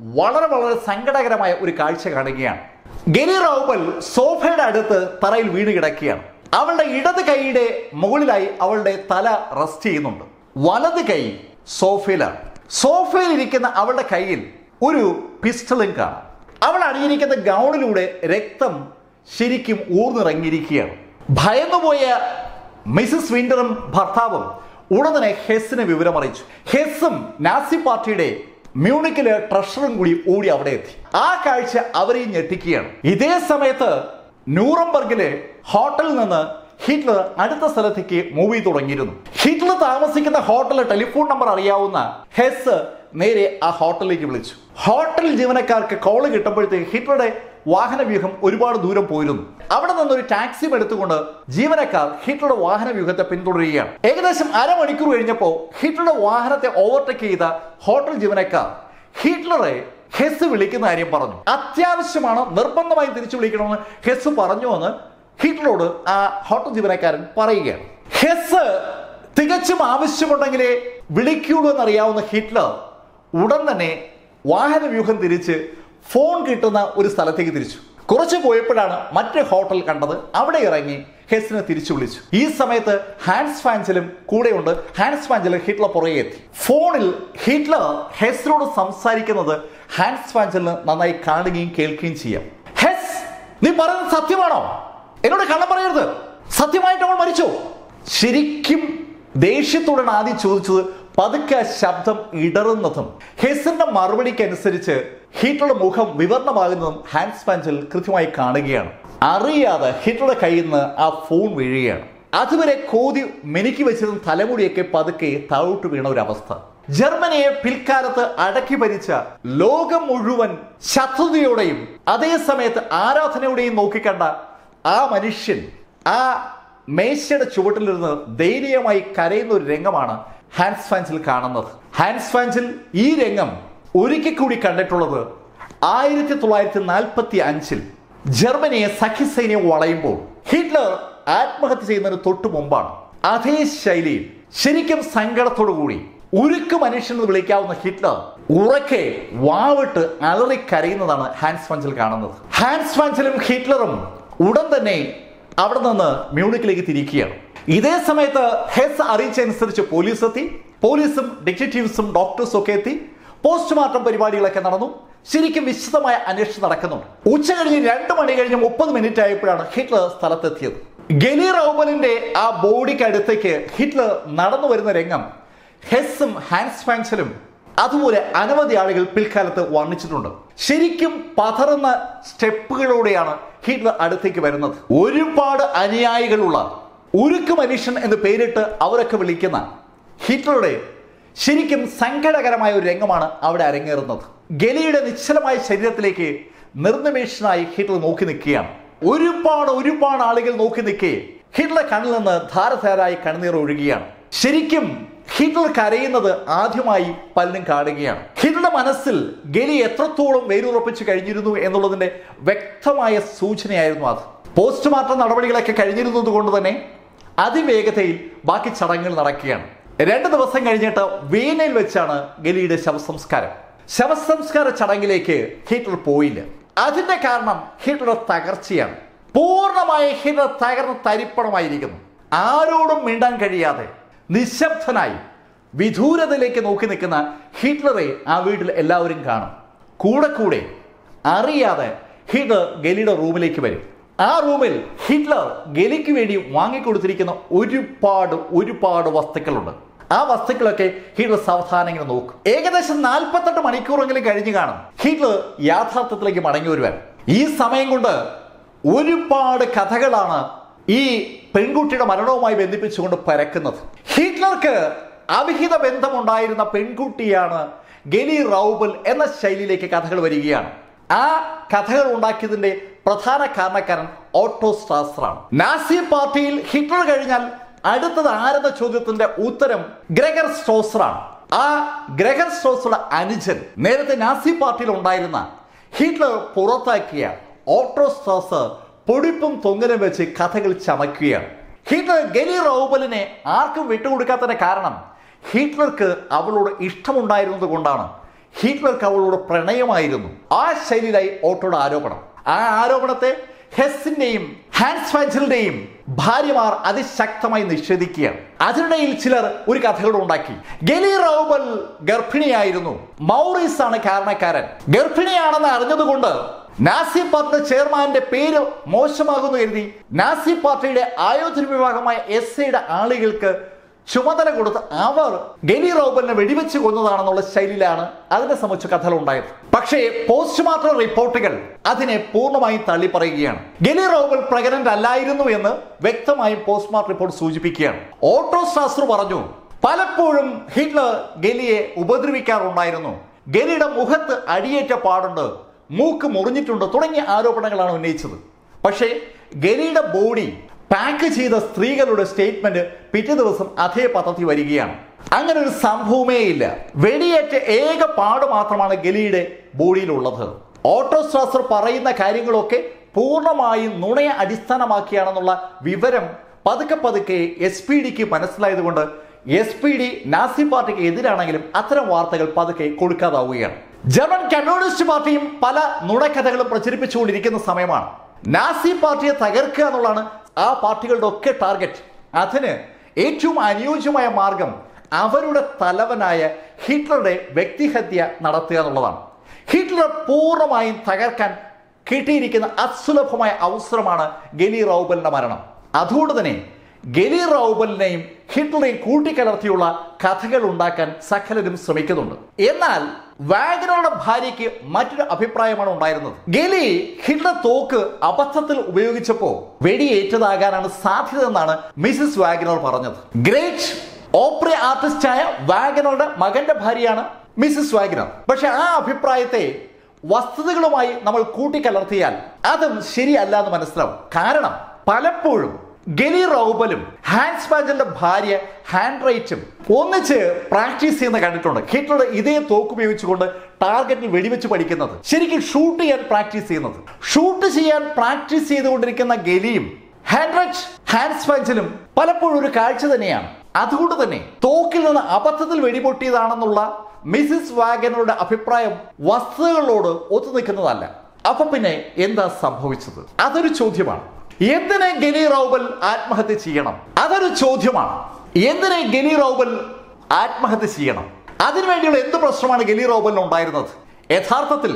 വളരെ വളരെ സങ്കടകരമായ ഒരു കാഴ്ച കാണുകയാണ് ഗലി റൗബൽ സോഫയുടെ അടുത്ത് തറയിൽ വീണ് കിടക്കുകയാണ് അവളുടെ ഇടത് കൈയുടെ മുകളിലായി അവളുടെ തല റെസ്റ്റ് ചെയ്യുന്നുണ്ട് വലത് കൈ സോഫയിലാണ് സോഫയിൽ ഇരിക്കുന്ന അവളുടെ കയ്യിൽ ഒരു പിസ്റ്റളും കാണാം അവൾ അണിഞ്ഞിരിക്കുന്ന ഗൗണിലൂടെ രക്തം ശരിക്കും ഊർന്നിറങ്ങിയിരിക്കുകയാണ് ഭയന്നുപോയ മിസസ് വിന്ററും ഭർത്താവും ഉടൻ തന്നെ ഹെസ്സിനെ വിവരം അറിയിച്ചു ഹെസ്സും നാസി പാർട്ടിയുടെ മ്യൂണിക്കിലെ ട്രഷറും കൂടി ഓടി അവിടെ എത്തി ആ കാഴ്ച അവരെയും ഞെട്ടിക്കുകയാണ് ഇതേ സമയത്ത് ന്യൂറംബർഗിലെ ഹോട്ടലിൽ നിന്ന് ഹിറ്റ്ലർ അടുത്ത സ്ഥലത്തേക്ക് മൂവ് ചെയ്ത് തുടങ്ങിയിരുന്നു ഹിറ്റ്ലർ താമസിക്കുന്ന ഹോട്ടലിലെ ടെലിഫോൺ നമ്പർ അറിയാവുന്ന ഹെസ് നേരെ ആ ഹോട്ടലിലേക്ക് വിളിച്ചു ഹോട്ടൽ ജീവനക്കാർക്ക് കോള് കിട്ടുമ്പോഴത്തേക്ക് ഹിറ്റ്ലറുടെ വാഹന വ്യൂഹം ഒരുപാട് ദൂരം പോയിരുന്നു അവിടെ നിന്നൊരു ടാക്സിയും എടുത്തുകൊണ്ട് ജീവനക്കാർ ഹിറ്റ്ലറുടെ വാഹന വ്യൂഹത്തെ പിന്തുടരുകയാണ് ഏകദേശം അരമണിക്കൂർ കഴിഞ്ഞപ്പോൾ ഹിറ്റ്ലറുടെ വാഹനത്തെ ഓവർടേക്ക് ചെയ്ത ഹോട്ടൽ ജീവനക്കാർ ഹിറ്റ്ലറെ ഹെസ് വിളിക്കുന്ന കാര്യം പറഞ്ഞു അത്യാവശ്യമാണ് നിർബന്ധമായും തിരിച്ചു വിളിക്കണമെന്ന് ഹെസ് പറഞ്ഞു എന്ന് ഹിറ്റ്ലറോട് ആ ഹോട്ടൽ ജീവനക്കാരൻ പറയുകയാണ് ഹെസ് തികച്ചും ആവശ്യമുണ്ടെങ്കിലേ വിളിക്കുള്ളൂ എന്നറിയാവുന്ന ഹിറ്റ്ലർ ഉടൻ തന്നെ വാഹന വ്യൂഹം തിരിച്ച് ഫോൺ കിട്ടുന്ന ഒരു സ്ഥലത്തേക്ക് തിരിച്ചു കുറച്ച് പോയപ്പോഴാണ് മറ്റൊരു ഹോട്ടൽ കണ്ടത് അവിടെ ഇറങ്ങി ഹെസിനെ തിരിച്ചു വിളിച്ചു ഈ സമയത്ത് ഹാൻസ് ഫാൻസിലും കൂടെയുണ്ട് ഹാൻസ് ഫാൻസിൽ ഹിറ്റ്ലർ പുറകെ എത്തി ഫോണിൽ ഹിറ്റ്ലർ ഹെസിനോട് സംസാരിക്കുന്നത് ഹാൻസ് ഫാൻസിലിന് നന്നായി കാണുകയും കേൾക്കുകയും ചെയ്യാം ഹെസ് നീ പറയുന്നത് സത്യമാണോ എന്നോട് കള്ളം പറയരുത് സത്യമായിട്ട് അവൾ മരിച്ചു ശരിക്കും ദേഷ്യത്തോടാണ് ആദ്യം ചോദിച്ചത് പതുക്കെ ആ ശബ്ദം ഇടറുന്നതും ഹെസിന്റെ മറുപടിക്ക് അനുസരിച്ച് ഹിറ്റ്ലറുടെ മുഖം വിവരണമാകുന്നതും ഹാൻസ് പാഞ്ചൽ കൃത്യമായി കാണുകയാണ് അറിയാതെ ഹിറ്റ്ലറുടെ കയ്യിൽ നിന്ന് ആ ഫോൺ വീഴുകയാണ് അതുവരെ കോതി മെനുക്കി വെച്ചിരുന്ന തലമുടിയൊക്കെ പതുക്കെ താഴോട്ട് വീണ ഒരു അവസ്ഥ ജർമ്മനിയെ പിൽക്കാലത്ത് അടക്കി ഭരിച്ച ലോകം മുഴുവൻ ശത്രുതയോടെയും അതേ സമയത്ത് ആരാധനയോടെയും നോക്കിക്കണ്ട ആ മനുഷ്യൻ ആ മേശയുടെ ചുവട്ടിലിരുന്ന് ദയനീയമായി കരയുന്ന ഒരു രംഗമാണ് ഹാൻസ് ഫാൻസിൽ കാണുന്നത് ഹാൻസ് ഫാൻസിൽ ഈ രംഗം ഒരിക്കൽ കൂടി കണ്ടിട്ടുള്ളത് ആയിരത്തി തൊള്ളായിരത്തി നാൽപ്പത്തി അഞ്ചിൽ ജർമ്മനിയെ സഖ്യസൈന്യം വളയുമ്പോൾ ഹിറ്റ്ലർ ആത്മഹത്യ ചെയ്യുന്നതിന് തൊട്ടു മുമ്പാണ് അതേ ശൈലിയിൽ ശരിക്കും സങ്കടത്തോടു കൂടി ഉരുക്ക് മനുഷ്യൻ എന്ന് വിളിക്കാവുന്ന ഹിറ്റ്ലർ ഉറക്കെ വാവിട്ട് അലറി കരയുന്നതാണ് ഹാൻസ് ഫാൻസിൽ കാണുന്നത് ഹാൻസ് ഫാൻസിലും ഹിറ്റ്ലറും ഉടൻ തന്നെ അവിടെ നിന്ന് മ്യൂണിക്കിലേക്ക് തിരിക്കുകയാണ് ഇതേ സമയത്ത് ഹെസ് അറിയിച്ചനുസരിച്ച് പോലീസ് എത്തി പോലീസും ഡിറ്റക്റ്റീവ്സും ഡോക്ടേഴ്സും ഒക്കെ എത്തി പോസ്റ്റ്മോർട്ടം പരിപാടികളൊക്കെ നടന്നു ശരിക്കും വിശദമായ അന്വേഷണം നടക്കുന്നുണ്ട് ഉച്ച കഴിഞ്ഞ് രണ്ട് മണി കഴിഞ്ഞ് മുപ്പത് മിനിറ്റ് ആയപ്പോഴാണ് ഹിറ്റ്ലർ സ്ഥലത്തെത്തിയത് ഗലി റൗബലിന്റെ ആ ബോഡിക്ക് അടുത്തേക്ക് ഹിറ്റ്ലർ നടന്നു വരുന്ന രംഗം ഹെസ്സും ഹാൻസ് ഫാൻസലും അതുപോലെ അനവധി ആളുകൾ പിൽക്കാലത്ത് വർണ്ണിച്ചിട്ടുണ്ട് ശരിക്കും പതറുന്ന സ്റ്റെപ്പുകളോടെയാണ് ഹിറ്റ്ലർ അടുത്തേക്ക് വരുന്നത് ഒരുപാട് അനുയായികളുള്ള ഉരുക്ക് മനുഷ്യൻ എന്ന് പേരിട്ട് അവരൊക്കെ വിളിക്കുന്ന ഹിറ്റ്ലറുടെ ശരിക്കും സങ്കടകരമായ ഒരു രംഗമാണ് അവിടെ അരങ്ങേറുന്നത് ഗലിയുടെ നിശ്ചലമായ ശരീരത്തിലേക്ക് നിർനിമേഷനായി ഹിറ്റ്ലർ നോക്കി നിൽക്കുകയാണ് ഒരുപാട് ഒരുപാട് ആളുകൾ നോക്കി നിൽക്കേ ഹിറ്റ്ലർ കണ്ണിൽ നിന്ന് ധാരധാരായി കണ്ണുനീർ ഒഴുകുകയാണ് ശരിക്കും ഹിറ്റ്ലർ കരയുന്നത് ആദ്യമായി പലരും കാണുകയാണ് ഹിറ്റ്ലറുടെ മനസ്സിൽ ഗലി എത്രത്തോളം വേരുറപ്പിച്ചു കഴിഞ്ഞിരുന്നു എന്നുള്ളതിന്റെ വ്യക്തമായ സൂചനയായിരുന്നു അത് പോസ്റ്റ്മോർട്ടം നടപടികളൊക്കെ കഴിഞ്ഞിരുന്നത് കൊണ്ട് തന്നെ അതിവേഗതയിൽ ബാക്കി ചടങ്ങുകൾ നടക്കുകയാണ് രണ്ട് ദിവസം കഴിഞ്ഞിട്ട് വീനയിൽ വെച്ചാണ് ഗലിയുടെ ശവസംസ്കാരം ശവസംസ്കാര ചടങ്ങിലേക്ക് ഹിറ്റ്ലർ പോയില്ല അതിന്റെ കാരണം ഹിറ്റ്ലർ തകർച്ചയാണ് പൂർണ്ണമായ ഹിറ്റ്ലർ തകർന്ന് തരിപ്പണമായിരിക്കുന്നു ആരോടും മിണ്ടാൻ കഴിയാതെ നിശബ്ദനായി വിദൂരതയിലേക്ക് നോക്കി നിൽക്കുന്ന ഹിറ്റ്ലറെ ആ വീട്ടിൽ എല്ലാവരും കാണും കൂടെ കൂടെ അറിയാതെ ഹിറ്റ്ലർ ഗലിയുടെ റൂമിലേക്ക് വരും ആ റൂമിൽ ഹിറ്റ്ലർ ഗലിക്ക് വേണ്ടി വാങ്ങിക്കൊടുത്തിരിക്കുന്ന ഒരുപാട് ഒരുപാട് വസ്തുക്കളുണ്ട് ആ വസ്തുക്കളൊക്കെ ഹിറ്റ്ലർ സാവധാനം ഇങ്ങനെ നോക്കും ഏകദേശം നാൽപ്പത്തെട്ട് മണിക്കൂറെങ്കിലും കഴിഞ്ഞു കാണും ഹിറ്റ്ലർ യാഥാർത്ഥ്യത്തിലേക്ക് മടങ്ങി വരുവാൻ ഈ സമയം കൊണ്ട് ഒരുപാട് കഥകളാണ് ഈ പെൺകുട്ടിയുടെ മരണവുമായി ബന്ധിപ്പിച്ചുകൊണ്ട് പരക്കുന്നത് ഹിറ്റ്ലർക്ക് അവിഹിത ബന്ധമുണ്ടായിരുന്ന പെൺകുട്ടിയാണ് ഗലി റൗബൽ എന്ന ശൈലിയിലേക്ക് കഥകൾ വരികയാണ് ആ കഥകൾ ഉണ്ടാക്കിയതിന്റെ പ്രധാന കാരണക്കാരൻ ഓട്ടോ സ്ട്രാസറാണ് നാസി പാർട്ടിയിൽ ഹിറ്റ്ലർ കഴിഞ്ഞാൽ അടുത്തത് ആരെന്ന ചോദ്യത്തിന്റെ ഉത്തരം ഗ്രഗർ സ്ട്രോസറാണ് ആ ഗ്രഗർ സ്ട്രോസറുടെ അനുജൻ നേരത്തെ നാസി പാർട്ടിയിൽ ഉണ്ടായിരുന്ന ഹിറ്റ്ലർ പുറത്താക്കിയ ഓട്ടോ സ്ട്രോസർ പൊടിപ്പും തൊങ്ങലും വെച്ച് കഥകൾ ചമയ്ക്കുകയാണ് ഹിറ്റ്ലർ ഗലി റൗബലിനെ ആർക്കും വിട്ടുകൊടുക്കാത്തതിന്റെ കാരണം ഹിറ്റ്ലർക്ക് അവളോട് ഇഷ്ടമുണ്ടായിരുന്നത് കൊണ്ടാണ് ഹിറ്റ്ലർക്ക് അവളോട് പ്രണയമായിരുന്നു ആ ശൈലിയിലായി ഓട്ടോയുടെ ആരോപണം ആ ആരോപണത്തെ ഹെസ്സിന്റെയും ഹാൻസ് ഫാൻസലിന്റെയും ഭാര്യമാർ അതിശക്തമായി നിഷേധിക്കുകയാണ് അതിനിടയിൽ ചിലർ ഒരു കഥകൾ ഉണ്ടാക്കി ഗലി റൗബൽ ഗർഭിണിയായിരുന്നു മൗറീസ് ആണ് കാരണക്കാരൻ ഗർഭിണിയാണെന്ന് അറിഞ്ഞതുകൊണ്ട് നാസി പാർട്ടി ചെയർമാന്റെ പേര് മോശമാകുന്നു കരുതി നാസി പാർട്ടിയുടെ ആയോധന വിഭാഗമായ എസ് ഐയുടെ ആളുകൾക്ക് ചുമതല കൊടുത്ത് അവർ ഗലി റോബലിനെ വെടിവെച്ച് കൊന്നതാണെന്നുള്ള ശൈലിയിലാണ് അതിനെ സംബന്ധിച്ച കഥകൾ ഉണ്ടായത് പക്ഷേ പോസ്റ്റ്മോർട്ടം റിപ്പോർട്ടുകൾ അതിനെ പൂർണ്ണമായും തള്ളി പറയുകയാണ് ഗലി റോബൽ പ്രഗ്നന്റ് അല്ലായിരുന്നു എന്ന് വ്യക്തമായും പോസ്റ്റ്മോർട്ടം റിപ്പോർട്ട് സൂചിപ്പിക്കുകയാണ് ഓട്ടോ ശാസ്ത്ര പറഞ്ഞു പലപ്പോഴും ഹിറ്റ്ലർ ഗലിയെ ഉപദ്രവിക്കാറുണ്ടായിരുന്നു ഗലിയുടെ മുഖത്ത് അടിയേറ്റ പാടുണ്ട് മൂക്ക് മുറിഞ്ഞിട്ടുണ്ട് തുടങ്ങിയ ആരോപണങ്ങളാണ് ഉന്നയിച്ചത് പക്ഷേ ഗലിയുടെ ബോഡി പാക്ക് ചെയ്ത സ്ത്രീകളുടെ സ്റ്റേറ്റ്മെന്റ് പിറ്റേ ദിവസം അതേ പദ്ധതി വരികയാണ് അങ്ങനെ ഒരു സംഭവമേ ഇല്ല വെടിയേറ്റ ഏക പാട് മാത്രമാണ് ഗലിയുടെ ബോഡിയിലുള്ളത് ഓട്ടോസ്ട്രാസർ പറയുന്ന കാര്യങ്ങളൊക്കെ പൂർണ്ണമായും നുണയെ അടിസ്ഥാനമാക്കിയാണെന്നുള്ള വിവരം പതുക്കെ പതുക്കെ എസ് പി ഡിക്ക് മനസ്സിലായതുകൊണ്ട് എസ് പി ഡി നാസി പാർട്ടിക്ക് എതിരാണെങ്കിലും അത്തരം വാർത്തകൾ പതുക്കെ കൊടുക്കാതാവുകയാണ് ജർമ്മൻ കമ്മ്യൂണിസ്റ്റ് പാർട്ടിയും പല നുണക്കഥകളും പ്രചരിപ്പിച്ചുകൊണ്ടിരിക്കുന്ന സമയമാണ് നാസി പാർട്ടിയെ തകർക്കുക എന്നുള്ളതാണ് ആ പാർട്ടികളുടെ ഒക്കെ ടാർഗറ്റ് അതിന് ഏറ്റവും അനുയോജ്യമായ മാർഗം അവരുടെ തലവനായ ഹിറ്റ്ലറുടെ വ്യക്തിഹത്യ നടത്തുക എന്നുള്ളതാണ് ഹിറ്റ്ലർ പൂർണ്ണമായും തകർക്കാൻ കിട്ടിയിരിക്കുന്ന അസുലഭമായ അവസരമാണ് ഗലി റൗബലിന്റെ മരണം അതുകൊണ്ട് തന്നെ ഗലി റൗബലിനെയും ഹിറ്റ്ലറെയും കൂട്ടിക്കലർത്തിയുള്ള കഥകൾ ഉണ്ടാക്കാൻ സകലരും ശ്രമിക്കുന്നുണ്ട് എന്നാൽ വാഗനറുടെ ഭാര്യയ്ക്ക് മറ്റൊരു അഭിപ്രായമാണ് ഉണ്ടായിരുന്നത് ഗലി ഹിറ്റ്ലർ തോക്ക് അബദ്ധത്തിൽ ഉപയോഗിച്ചപ്പോ വെടിയേറ്റതാകാനാണ് സാധ്യത എന്നാണ് മിസിസ് വാഗനർ പറഞ്ഞത് ഗ്രേറ്റ് ഓപ്പറ ആർട്ടിസ്റ്റായ വാഗനറുടെ മകന്റെ ഭാര്യയാണ് മിസിസ് വാഗനർ പക്ഷെ ആ അഭിപ്രായത്തെ വസ്തുതകളുമായി നമ്മൾ കൂട്ടിക്കലർത്തിയാൽ അതും ശരിയല്ല എന്ന് മനസ്സിലാവും കാരണം പലപ്പോഴും ഗലി റൗബലും ഹാൻസ് ബാജലിന്റെ ഭാര്യ ഹാൻഡ് റൈറ്റും ഒന്നിച്ച് പ്രാക്ടീസ് ചെയ്യുന്ന കണ്ടിട്ടുണ്ട് ഹിറ്റ്ലർ ഇതേ തോക്ക് ഉപയോഗിച്ചുകൊണ്ട് ടാർഗറ്റിൽ വെടിവെച്ച് പഠിക്കുന്നത് ശരിക്കും ഷൂട്ട് ചെയ്യാൻ പ്രാക്ടീസ് ചെയ്യുന്നത് ഷൂട്ട് ചെയ്യാൻ പ്രാക്ടീസ് ചെയ്തുകൊണ്ടിരിക്കുന്ന ഗലിയും ഹാൻഡ് റൈറ്റ് ഹാൻസ് ബാജലും പലപ്പോഴും ഒരു കാഴ്ച തന്നെയാണ് അതുകൊണ്ട് തന്നെ തോക്കിൽ നിന്ന് അബദ്ധത്തിൽ വെടിപൊട്ടിയതാണെന്നുള്ള മിസിസ് വാഗനറുടെ അഭിപ്രായം വസ്തുതകളോട് ഒത്തുനിൽക്കുന്നതല്ല അപ്പൊ പിന്നെ എന്താ സംഭവിച്ചത് അതൊരു ചോദ്യമാണ് എന്തിനെ ഗലി റൗബൽ ആത്മഹത്യ ചെയ്യണം അതൊരു ചോദ്യമാണ് എന്തിനെ ഗലി റൗബൽ ആത്മഹത്യ ചെയ്യണം അതിനുവേണ്ടിയുള്ള എന്ത് പ്രശ്നമാണ് ഗലി റൗബലിന് ഉണ്ടായിരുന്നത് യഥാർത്ഥത്തിൽ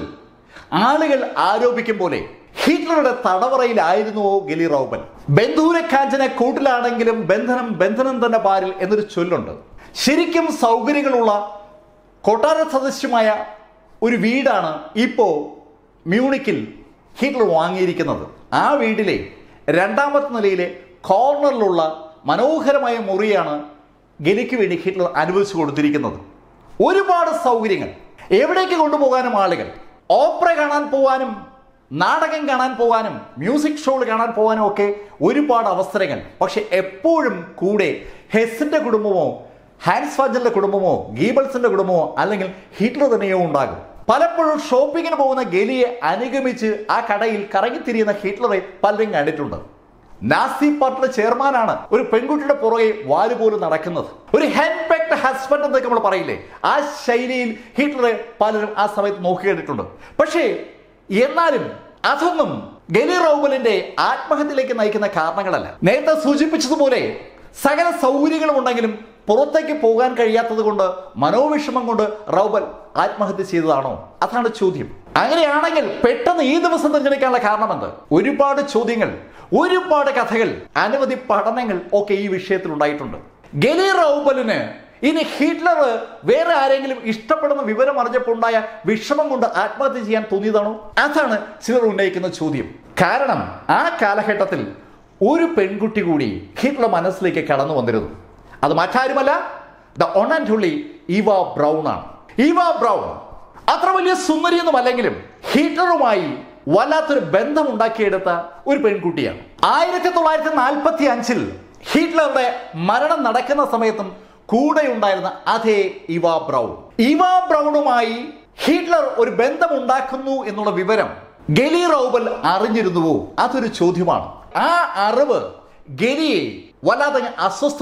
ആളുകൾ ആരോപിക്കും പോലെ ഹിറ്റ്ലറുടെ തടവറയിലായിരുന്നുവോ ഗലി റൗബൽ ബന്ധൂരെ കാഞ്ചന കൂട്ടിലാണെങ്കിലും ബന്ധനം ബന്ധനം തന്നെ പാരിൽ എന്നൊരു ചൊല്ലുണ്ട് ശരിക്കും സൗകര്യങ്ങളുള്ള കൊട്ടാര സദസ്യമായ ഒരു വീടാണ് ഇപ്പോൾ മ്യൂണിക്കിൽ ഹിറ്റ്ലർ വാങ്ങിയിരിക്കുന്നത് ആ വീട്ടിലെ രണ്ടാമത്തെ നിലയിലെ കോർണറിലുള്ള മനോഹരമായ മുറിയാണ് ഗലിക്ക് വേണ്ടി ഹിറ്റ്ലർ അനുവദിച്ചു കൊടുത്തിരിക്കുന്നത് ഒരുപാട് സൗകര്യങ്ങൾ എവിടേക്ക് കൊണ്ടുപോകാനും ആളുകൾ ഓപ്പറ കാണാൻ പോകാനും നാടകം കാണാൻ പോകാനും മ്യൂസിക് ഷോകൾ കാണാൻ പോകാനും ഒക്കെ ഒരുപാട് അവസരങ്ങൾ പക്ഷെ എപ്പോഴും കൂടെ ഹെസ്സിന്റെ കുടുംബമോ ഹാൻസ് ഫാജലിന്റെ കുടുംബമോ ഗീബൽസിന്റെ കുടുംബമോ അല്ലെങ്കിൽ ഹിറ്റ്ലർ തന്നെയോ ഉണ്ടാകും പലപ്പോഴും ഷോപ്പിങ്ങിന് പോകുന്ന ഗലിയെ അനുഗമിച്ച് ആ കടയിൽ കറങ്ങിത്തിരിയുന്ന ഹിറ്റ്ലറെ പലരും കണ്ടിട്ടുണ്ട് നാസി പാർട്ടിയുടെ ചെയർമാനാണ് ഒരു പെൺകുട്ടിയുടെ പുറകെ വാലുപോലും നടക്കുന്നത് ഒരു ഹാൻഡ് പാക്ട് ഹസ്ബൻഡ് എന്നൊക്കെ നമ്മൾ പറയില്ലേ ആ ശൈലിയിൽ ഹിറ്റ്ലറെ പലരും ആ സമയത്ത് നോക്കി കണ്ടിട്ടുണ്ട് പക്ഷേ എന്നാലും അതൊന്നും ഗലി റൗബലിന്റെ ആത്മഹത്യയിലേക്ക് നയിക്കുന്ന കാരണങ്ങളല്ല നേരത്തെ സൂചിപ്പിച്ചതുപോലെ സകല സൗകര്യങ്ങളും ഉണ്ടെങ്കിലും പുറത്തേക്ക് പോകാൻ കഴിയാത്തത് കൊണ്ട് മനോവിഷമം കൊണ്ട് റൗബൽ ആത്മഹത്യ ചെയ്തതാണോ അതാണ് ചോദ്യം അങ്ങനെയാണെങ്കിൽ പെട്ടെന്ന് ഈ ദിവസം തിരഞ്ഞെടുക്കാനുള്ള കാരണമെന്ത് ഒരുപാട് ചോദ്യങ്ങൾ ഒരുപാട് കഥകൾ അനവധി പഠനങ്ങൾ ഒക്കെ ഈ വിഷയത്തിൽ ഉണ്ടായിട്ടുണ്ട് ഗലി റൗബലിന് ഇനി ഹിറ്റ്ലർ വേറെ ആരെങ്കിലും ഇഷ്ടപ്പെടുന്ന വിവരം അറിഞ്ഞപ്പോൾ ഉണ്ടായ വിഷമം കൊണ്ട് ആത്മഹത്യ ചെയ്യാൻ തോന്നിയതാണോ അതാണ് ചിലർ ഉന്നയിക്കുന്ന ചോദ്യം കാരണം ആ കാലഘട്ടത്തിൽ ഒരു പെൺകുട്ടി കൂടി ഹിറ്റ്ലർ മനസ്സിലേക്ക് കടന്നു വന്നിരുന്നു അത് മറ്റാരുമല്ല ദ ഓൺ ആൻഡ് ഹുള്ളി ഇവ ബ്രൗൺ ആണ് ഇവ ബ്രൗൺ അത്ര വലിയ സുന്ദരിയൊന്നും അല്ലെങ്കിലും ഹിറ്റ്ലറുമായി വല്ലാത്തൊരു ബന്ധം ഉണ്ടാക്കിയെടുത്ത ഒരു പെൺകുട്ടിയാണ് ആയിരത്തി തൊള്ളായിരത്തി നാൽപ്പത്തി അഞ്ചിൽ ഹിറ്റ്ലറുടെ മരണം നടക്കുന്ന സമയത്തും കൂടെ ഉണ്ടായിരുന്ന അതേ ഇവ ബ്രൗൺ ഇവ ബ്രൗണുമായി ഹിറ്റ്ലർ ഒരു ബന്ധം ഉണ്ടാക്കുന്നു എന്നുള്ള വിവരം ഗലി റൗബൽ അറിഞ്ഞിരുന്നുവോ അതൊരു ചോദ്യമാണ് ആ അറിവ് ഗലിയെ വല്ലാതെ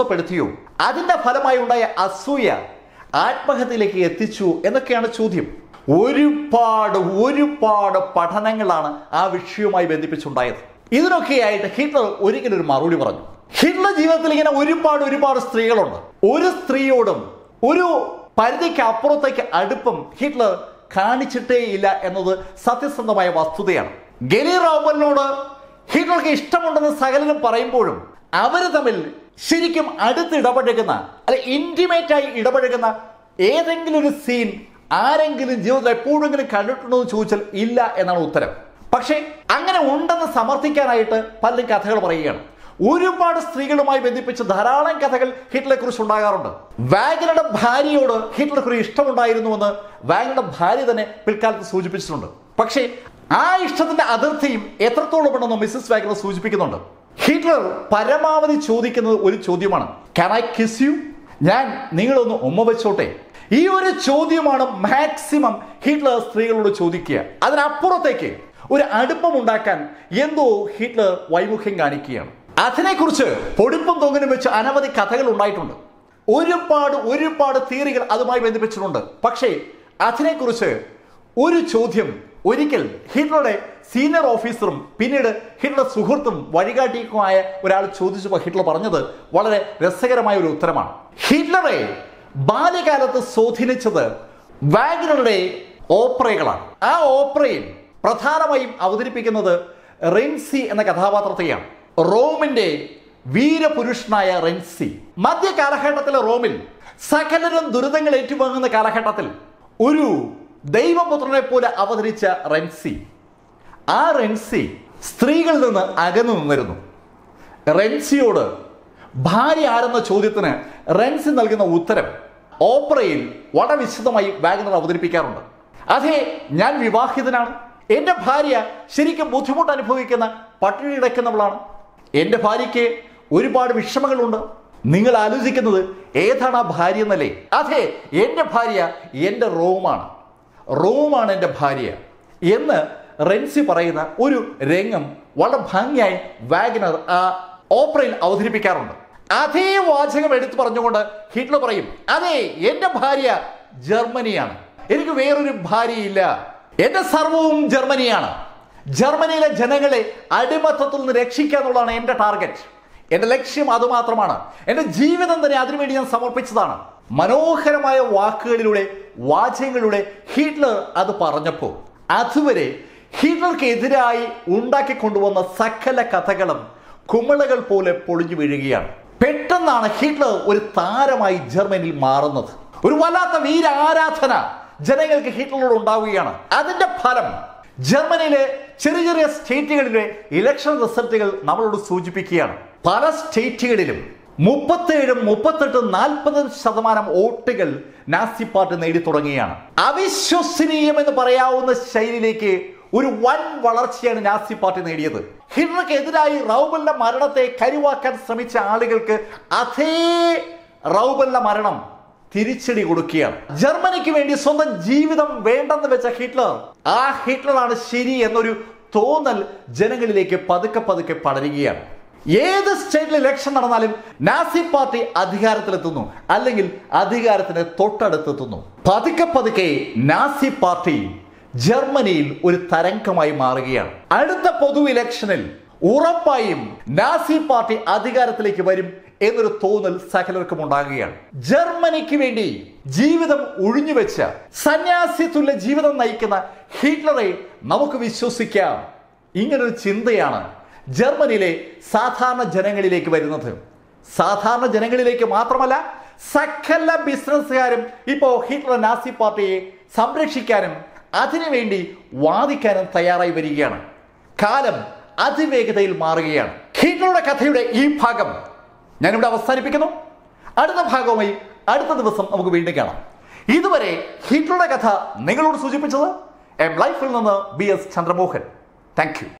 അസ്വസ്ഥപ്പെടുത്തിയോ അതിന്റെ ഫലമായി ഉണ്ടായ അസൂയ ആത്മഹത്യയിലേക്ക് എത്തിച്ചു എന്നൊക്കെയാണ് ചോദ്യം ഒരുപാട് ഒരുപാട് പഠനങ്ങളാണ് ആ വിഷയവുമായി ബന്ധിപ്പിച്ചുണ്ടായത് ഇതിനൊക്കെയായിട്ട് ഹിറ്റ്ലർ ഒരിക്കലും ഒരു മറുപടി പറഞ്ഞു ഹിറ്റ്ലർ ജീവിതത്തിൽ ഇങ്ങനെ ഒരുപാട് ഒരുപാട് സ്ത്രീകളുണ്ട് ഒരു സ്ത്രീയോടും ഒരു പരിധിക്ക് അപ്പുറത്തേക്ക് അടുപ്പം ഹിറ്റ്ലർ കാണിച്ചിട്ടേ ഇല്ല എന്നത് സത്യസന്ധമായ വസ്തുതയാണ് ഗലി റോബലിനോട് ഹിറ്റ്ലർക്ക് ഇഷ്ടമുണ്ടെന്ന് സകലരും പറയുമ്പോഴും അവര് തമ്മിൽ ശരിക്കും അടുത്ത് ഇടപഴകുന്ന അല്ലെ ഇന്റിമേറ്റ് ആയി ഇടപഴകുന്ന ഏതെങ്കിലും ഒരു സീൻ ആരെങ്കിലും ജീവിതത്തിൽ എപ്പോഴെങ്കിലും കണ്ടിട്ടുണ്ടോ എന്ന് ചോദിച്ചാൽ ഇല്ല എന്നാണ് ഉത്തരം പക്ഷേ അങ്ങനെ ഉണ്ടെന്ന് സമർത്ഥിക്കാനായിട്ട് പലരും കഥകൾ പറയുകയാണ് ഒരുപാട് സ്ത്രീകളുമായി ബന്ധിപ്പിച്ച് ധാരാളം കഥകൾ ഹിറ്റ്ലറെ കുറിച്ച് ഉണ്ടാകാറുണ്ട് വാഗനയുടെ ഭാര്യയോട് ഹിറ്റ്ലർക്ക് ഒരു ഇഷ്ടമുണ്ടായിരുന്നുവെന്ന് വാഗനയുടെ ഭാര്യ തന്നെ പിൽക്കാലത്ത് സൂചിപ്പിച്ചിട്ടുണ്ട് പക്ഷേ ആ ഇഷ്ടത്തിന്റെ അതിർത്തിയും എത്രത്തോളം ഉണ്ടെന്ന് മിസ്സിസ് വാഗനർ സൂചിപ്പിക്കുന്നുണ്ട് ഹിറ്റ്ലർ പരമാവധി ചോദിക്കുന്നത് ഒരു ചോദ്യമാണ് ക്യാൻ ഐ കിസ് യു ഞാൻ നിങ്ങളൊന്ന് ഉമ്മ വെച്ചോട്ടെ ഈ ഒരു ചോദ്യമാണ് മാക്സിമം ഹിറ്റ്ലർ സ്ത്രീകളോട് ചോദിക്കുക അതിനപ്പുറത്തേക്ക് ഒരു അടുപ്പം ഉണ്ടാക്കാൻ എന്തോ ഹിറ്റ്ലർ വൈമുഖ്യം കാണിക്കുകയാണ് അതിനെക്കുറിച്ച് പൊടിപ്പും തൊങ്ങിനും വെച്ച് അനവധി കഥകൾ ഉണ്ടായിട്ടുണ്ട് ഒരുപാട് ഒരുപാട് തിയറികൾ അതുമായി ബന്ധിപ്പിച്ചിട്ടുണ്ട് പക്ഷേ അതിനെക്കുറിച്ച് ഒരു ചോദ്യം ഒരിക്കൽ ഹിറ്റ്ലറുടെ സീനിയർ ഓഫീസറും പിന്നീട് ഹിറ്റ്ലർ സുഹൃത്തും വഴികാട്ടിയുമായ ഒരാൾ ചോദിച്ചപ്പോൾ ഹിറ്റ്ലർ പറഞ്ഞത് വളരെ രസകരമായ ഒരു ഉത്തരമാണ് ഹിറ്റ്ലറെ ബാല്യകാലത്ത് സ്വാധീനിച്ചത് വാഗനറുടെ ഓപ്പറകളാണ് ആ ഓപ്പറയിൽ പ്രധാനമായും അവതരിപ്പിക്കുന്നത് റെൻസി എന്ന കഥാപാത്രത്തെയാണ് റോമിന്റെ വീരപുരുഷനായ റെൻസി മധ്യ കാലഘട്ടത്തിലെ റോമിൽ സകലരും ദുരിതങ്ങൾ ഏറ്റുവാങ്ങുന്ന കാലഘട്ടത്തിൽ ഒരു ദൈവപുത്രനെ പോലെ അവതരിച്ച റെൻസി ആ റെൻസി സ്ത്രീകളിൽ നിന്ന് അകന്നു നിന്നിരുന്നു റെൻസിയോട് ഭാര്യ ആരെന്ന ചോദ്യത്തിന് റെൻസി നൽകുന്ന ഉത്തരം ഓപ്പറയിൽ വളരെ വിശദമായി വാഗനർ അവതരിപ്പിക്കാറുണ്ട് അതെ ഞാൻ വിവാഹിതനാണ് എൻ്റെ ഭാര്യ ശരിക്കും ബുദ്ധിമുട്ട് അനുഭവിക്കുന്ന പട്ടിണി കിടക്കുന്നവളാണ് എൻ്റെ ഭാര്യയ്ക്ക് ഒരുപാട് വിഷമങ്ങളുണ്ട് നിങ്ങൾ ആലോചിക്കുന്നത് ഏതാണ് ആ ഭാര്യ എന്നല്ലേ അതെ എൻ്റെ ഭാര്യ എൻ്റെ റോമാണ് റോമാണ് എൻ്റെ ഭാര്യ എന്ന് റെൻസി പറയുന്ന ഒരു രംഗം വളരെ ഭംഗിയായി വാഗനർ ആ ഓപ്പറയിൽ അവതരിപ്പിക്കാറുണ്ട് അതേ വാചകം എടുത്തു പറഞ്ഞുകൊണ്ട് ഹിറ്റ്ലർ പറയും അതെ എൻ്റെ ഭാര്യ ജർമ്മനിയാണ് എനിക്ക് വേറൊരു ഭാര്യയില്ല എൻ്റെ സർവവും ജർമ്മനിയാണ് ജർമ്മനിയിലെ ജനങ്ങളെ അടിമത്തത്തിൽ നിന്ന് രക്ഷിക്കുക എന്നുള്ളതാണ് എൻ്റെ ടാർഗറ്റ് എൻ്റെ ലക്ഷ്യം അതുമാത്രമാണ് എൻ്റെ ജീവിതം തന്നെ അതിനുവേണ്ടി ഞാൻ സമർപ്പിച്ചതാണ് മനോഹരമായ വാക്കുകളിലൂടെ വാചകങ്ങളിലൂടെ ഹിറ്റ്ലർ അത് പറഞ്ഞപ്പോൾ അതുവരെ ഹിറ്റ്ലർക്ക് എതിരായി ഉണ്ടാക്കി കൊണ്ടുവന്ന സകല കഥകളും കുമിളകൾ പോലെ പൊളിഞ്ഞു വീഴുകയാണ് പെട്ടെന്നാണ് ഹിറ്റ്ലർ ഒരു താരമായി ജർമ്മനിയിൽ മാറുന്നത് ഒരു വല്ലാത്ത വീര ആരാധന ജനങ്ങൾക്ക് ഹിറ്റ്ലറോട് ഉണ്ടാവുകയാണ് അതിന്റെ ഫലം ജർമ്മനിയിലെ ചെറിയ ചെറിയ സ്റ്റേറ്റുകളിലെ ഇലക്ഷൻ റിസൾട്ടുകൾ നമ്മളോട് സൂചിപ്പിക്കുകയാണ് പല സ്റ്റേറ്റുകളിലും മുപ്പത്തേഴും മുപ്പത്തെട്ടും നാൽപ്പത് ശതമാനം വോട്ടുകൾ നാസി പാർട്ടി നേടി തുടങ്ങുകയാണ് അവിശ്വസനീയം എന്ന് പറയാവുന്ന ശൈലിയിലേക്ക് ഒരു വൻ വളർച്ചയാണ് നാസി പാർട്ടി നേടിയത് ഹിറ്റ്ലർക്കെതിരായി റൗബലിന്റെ മരണത്തെ കരുവാക്കാൻ ശ്രമിച്ച ആളുകൾക്ക് അതേ റൗബലിന്റെ മരണം തിരിച്ചടി കൊടുക്കുകയാണ് ജർമ്മനിക്ക് വേണ്ടി സ്വന്തം ജീവിതം വേണ്ടെന്ന് വെച്ച ഹിറ്റ്ലർ ആ ഹിറ്റ്ലറാണ് ശരി എന്നൊരു തോന്നൽ ജനങ്ങളിലേക്ക് പതുക്കെ പതുക്കെ പടരുകയാണ് ഏത് സ്റ്റേറ്റിൽ ഇലക്ഷൻ നടന്നാലും നാസി പാർട്ടി അധികാരത്തിലെത്തുന്നു അല്ലെങ്കിൽ അധികാരത്തിന് തൊട്ടടുത്തെത്തുന്നു പതുക്കെ പതുക്കെ നാസി പാർട്ടി ജർമ്മനിയിൽ ഒരു തരംഗമായി മാറുകയാണ് അടുത്ത പൊതു ഇലക്ഷനിൽ ഉറപ്പായും നാസി പാർട്ടി അധികാരത്തിലേക്ക് വരും എന്നൊരു തോന്നൽ സകലർക്കും ഉണ്ടാകുകയാണ് ജർമ്മനിക്ക് വേണ്ടി ജീവിതം ഒഴിഞ്ഞുവെച്ച സന്യാസി തുല്യ ജീവിതം നയിക്കുന്ന ഹിറ്റ്ലറെ നമുക്ക് വിശ്വസിക്കാം ഇങ്ങനൊരു ചിന്തയാണ് ജർമ്മനിയിലെ സാധാരണ ജനങ്ങളിലേക്ക് വരുന്നത് സാധാരണ ജനങ്ങളിലേക്ക് മാത്രമല്ല സകല ബിസിനസ്സുകാരും ഇപ്പോ ഹിറ്റ്ലർ നാസി പാർട്ടിയെ സംരക്ഷിക്കാനും അതിനുവേണ്ടി വാദിക്കാനും തയ്യാറായി വരികയാണ് കാലം അതിവേഗതയിൽ മാറുകയാണ് ഹിറ്റ്ലറുടെ കഥയുടെ ഈ ഭാഗം ഞാനിവിടെ അവസാനിപ്പിക്കുന്നു അടുത്ത ഭാഗവുമായി അടുത്ത ദിവസം നമുക്ക് വീണ്ടും കാണാം ഇതുവരെ ഹിറ്റ്ലറുടെ കഥ നിങ്ങളോട് സൂചിപ്പിച്ചത് എം ലൈഫിൽ നിന്ന് B S Chandramohan thank U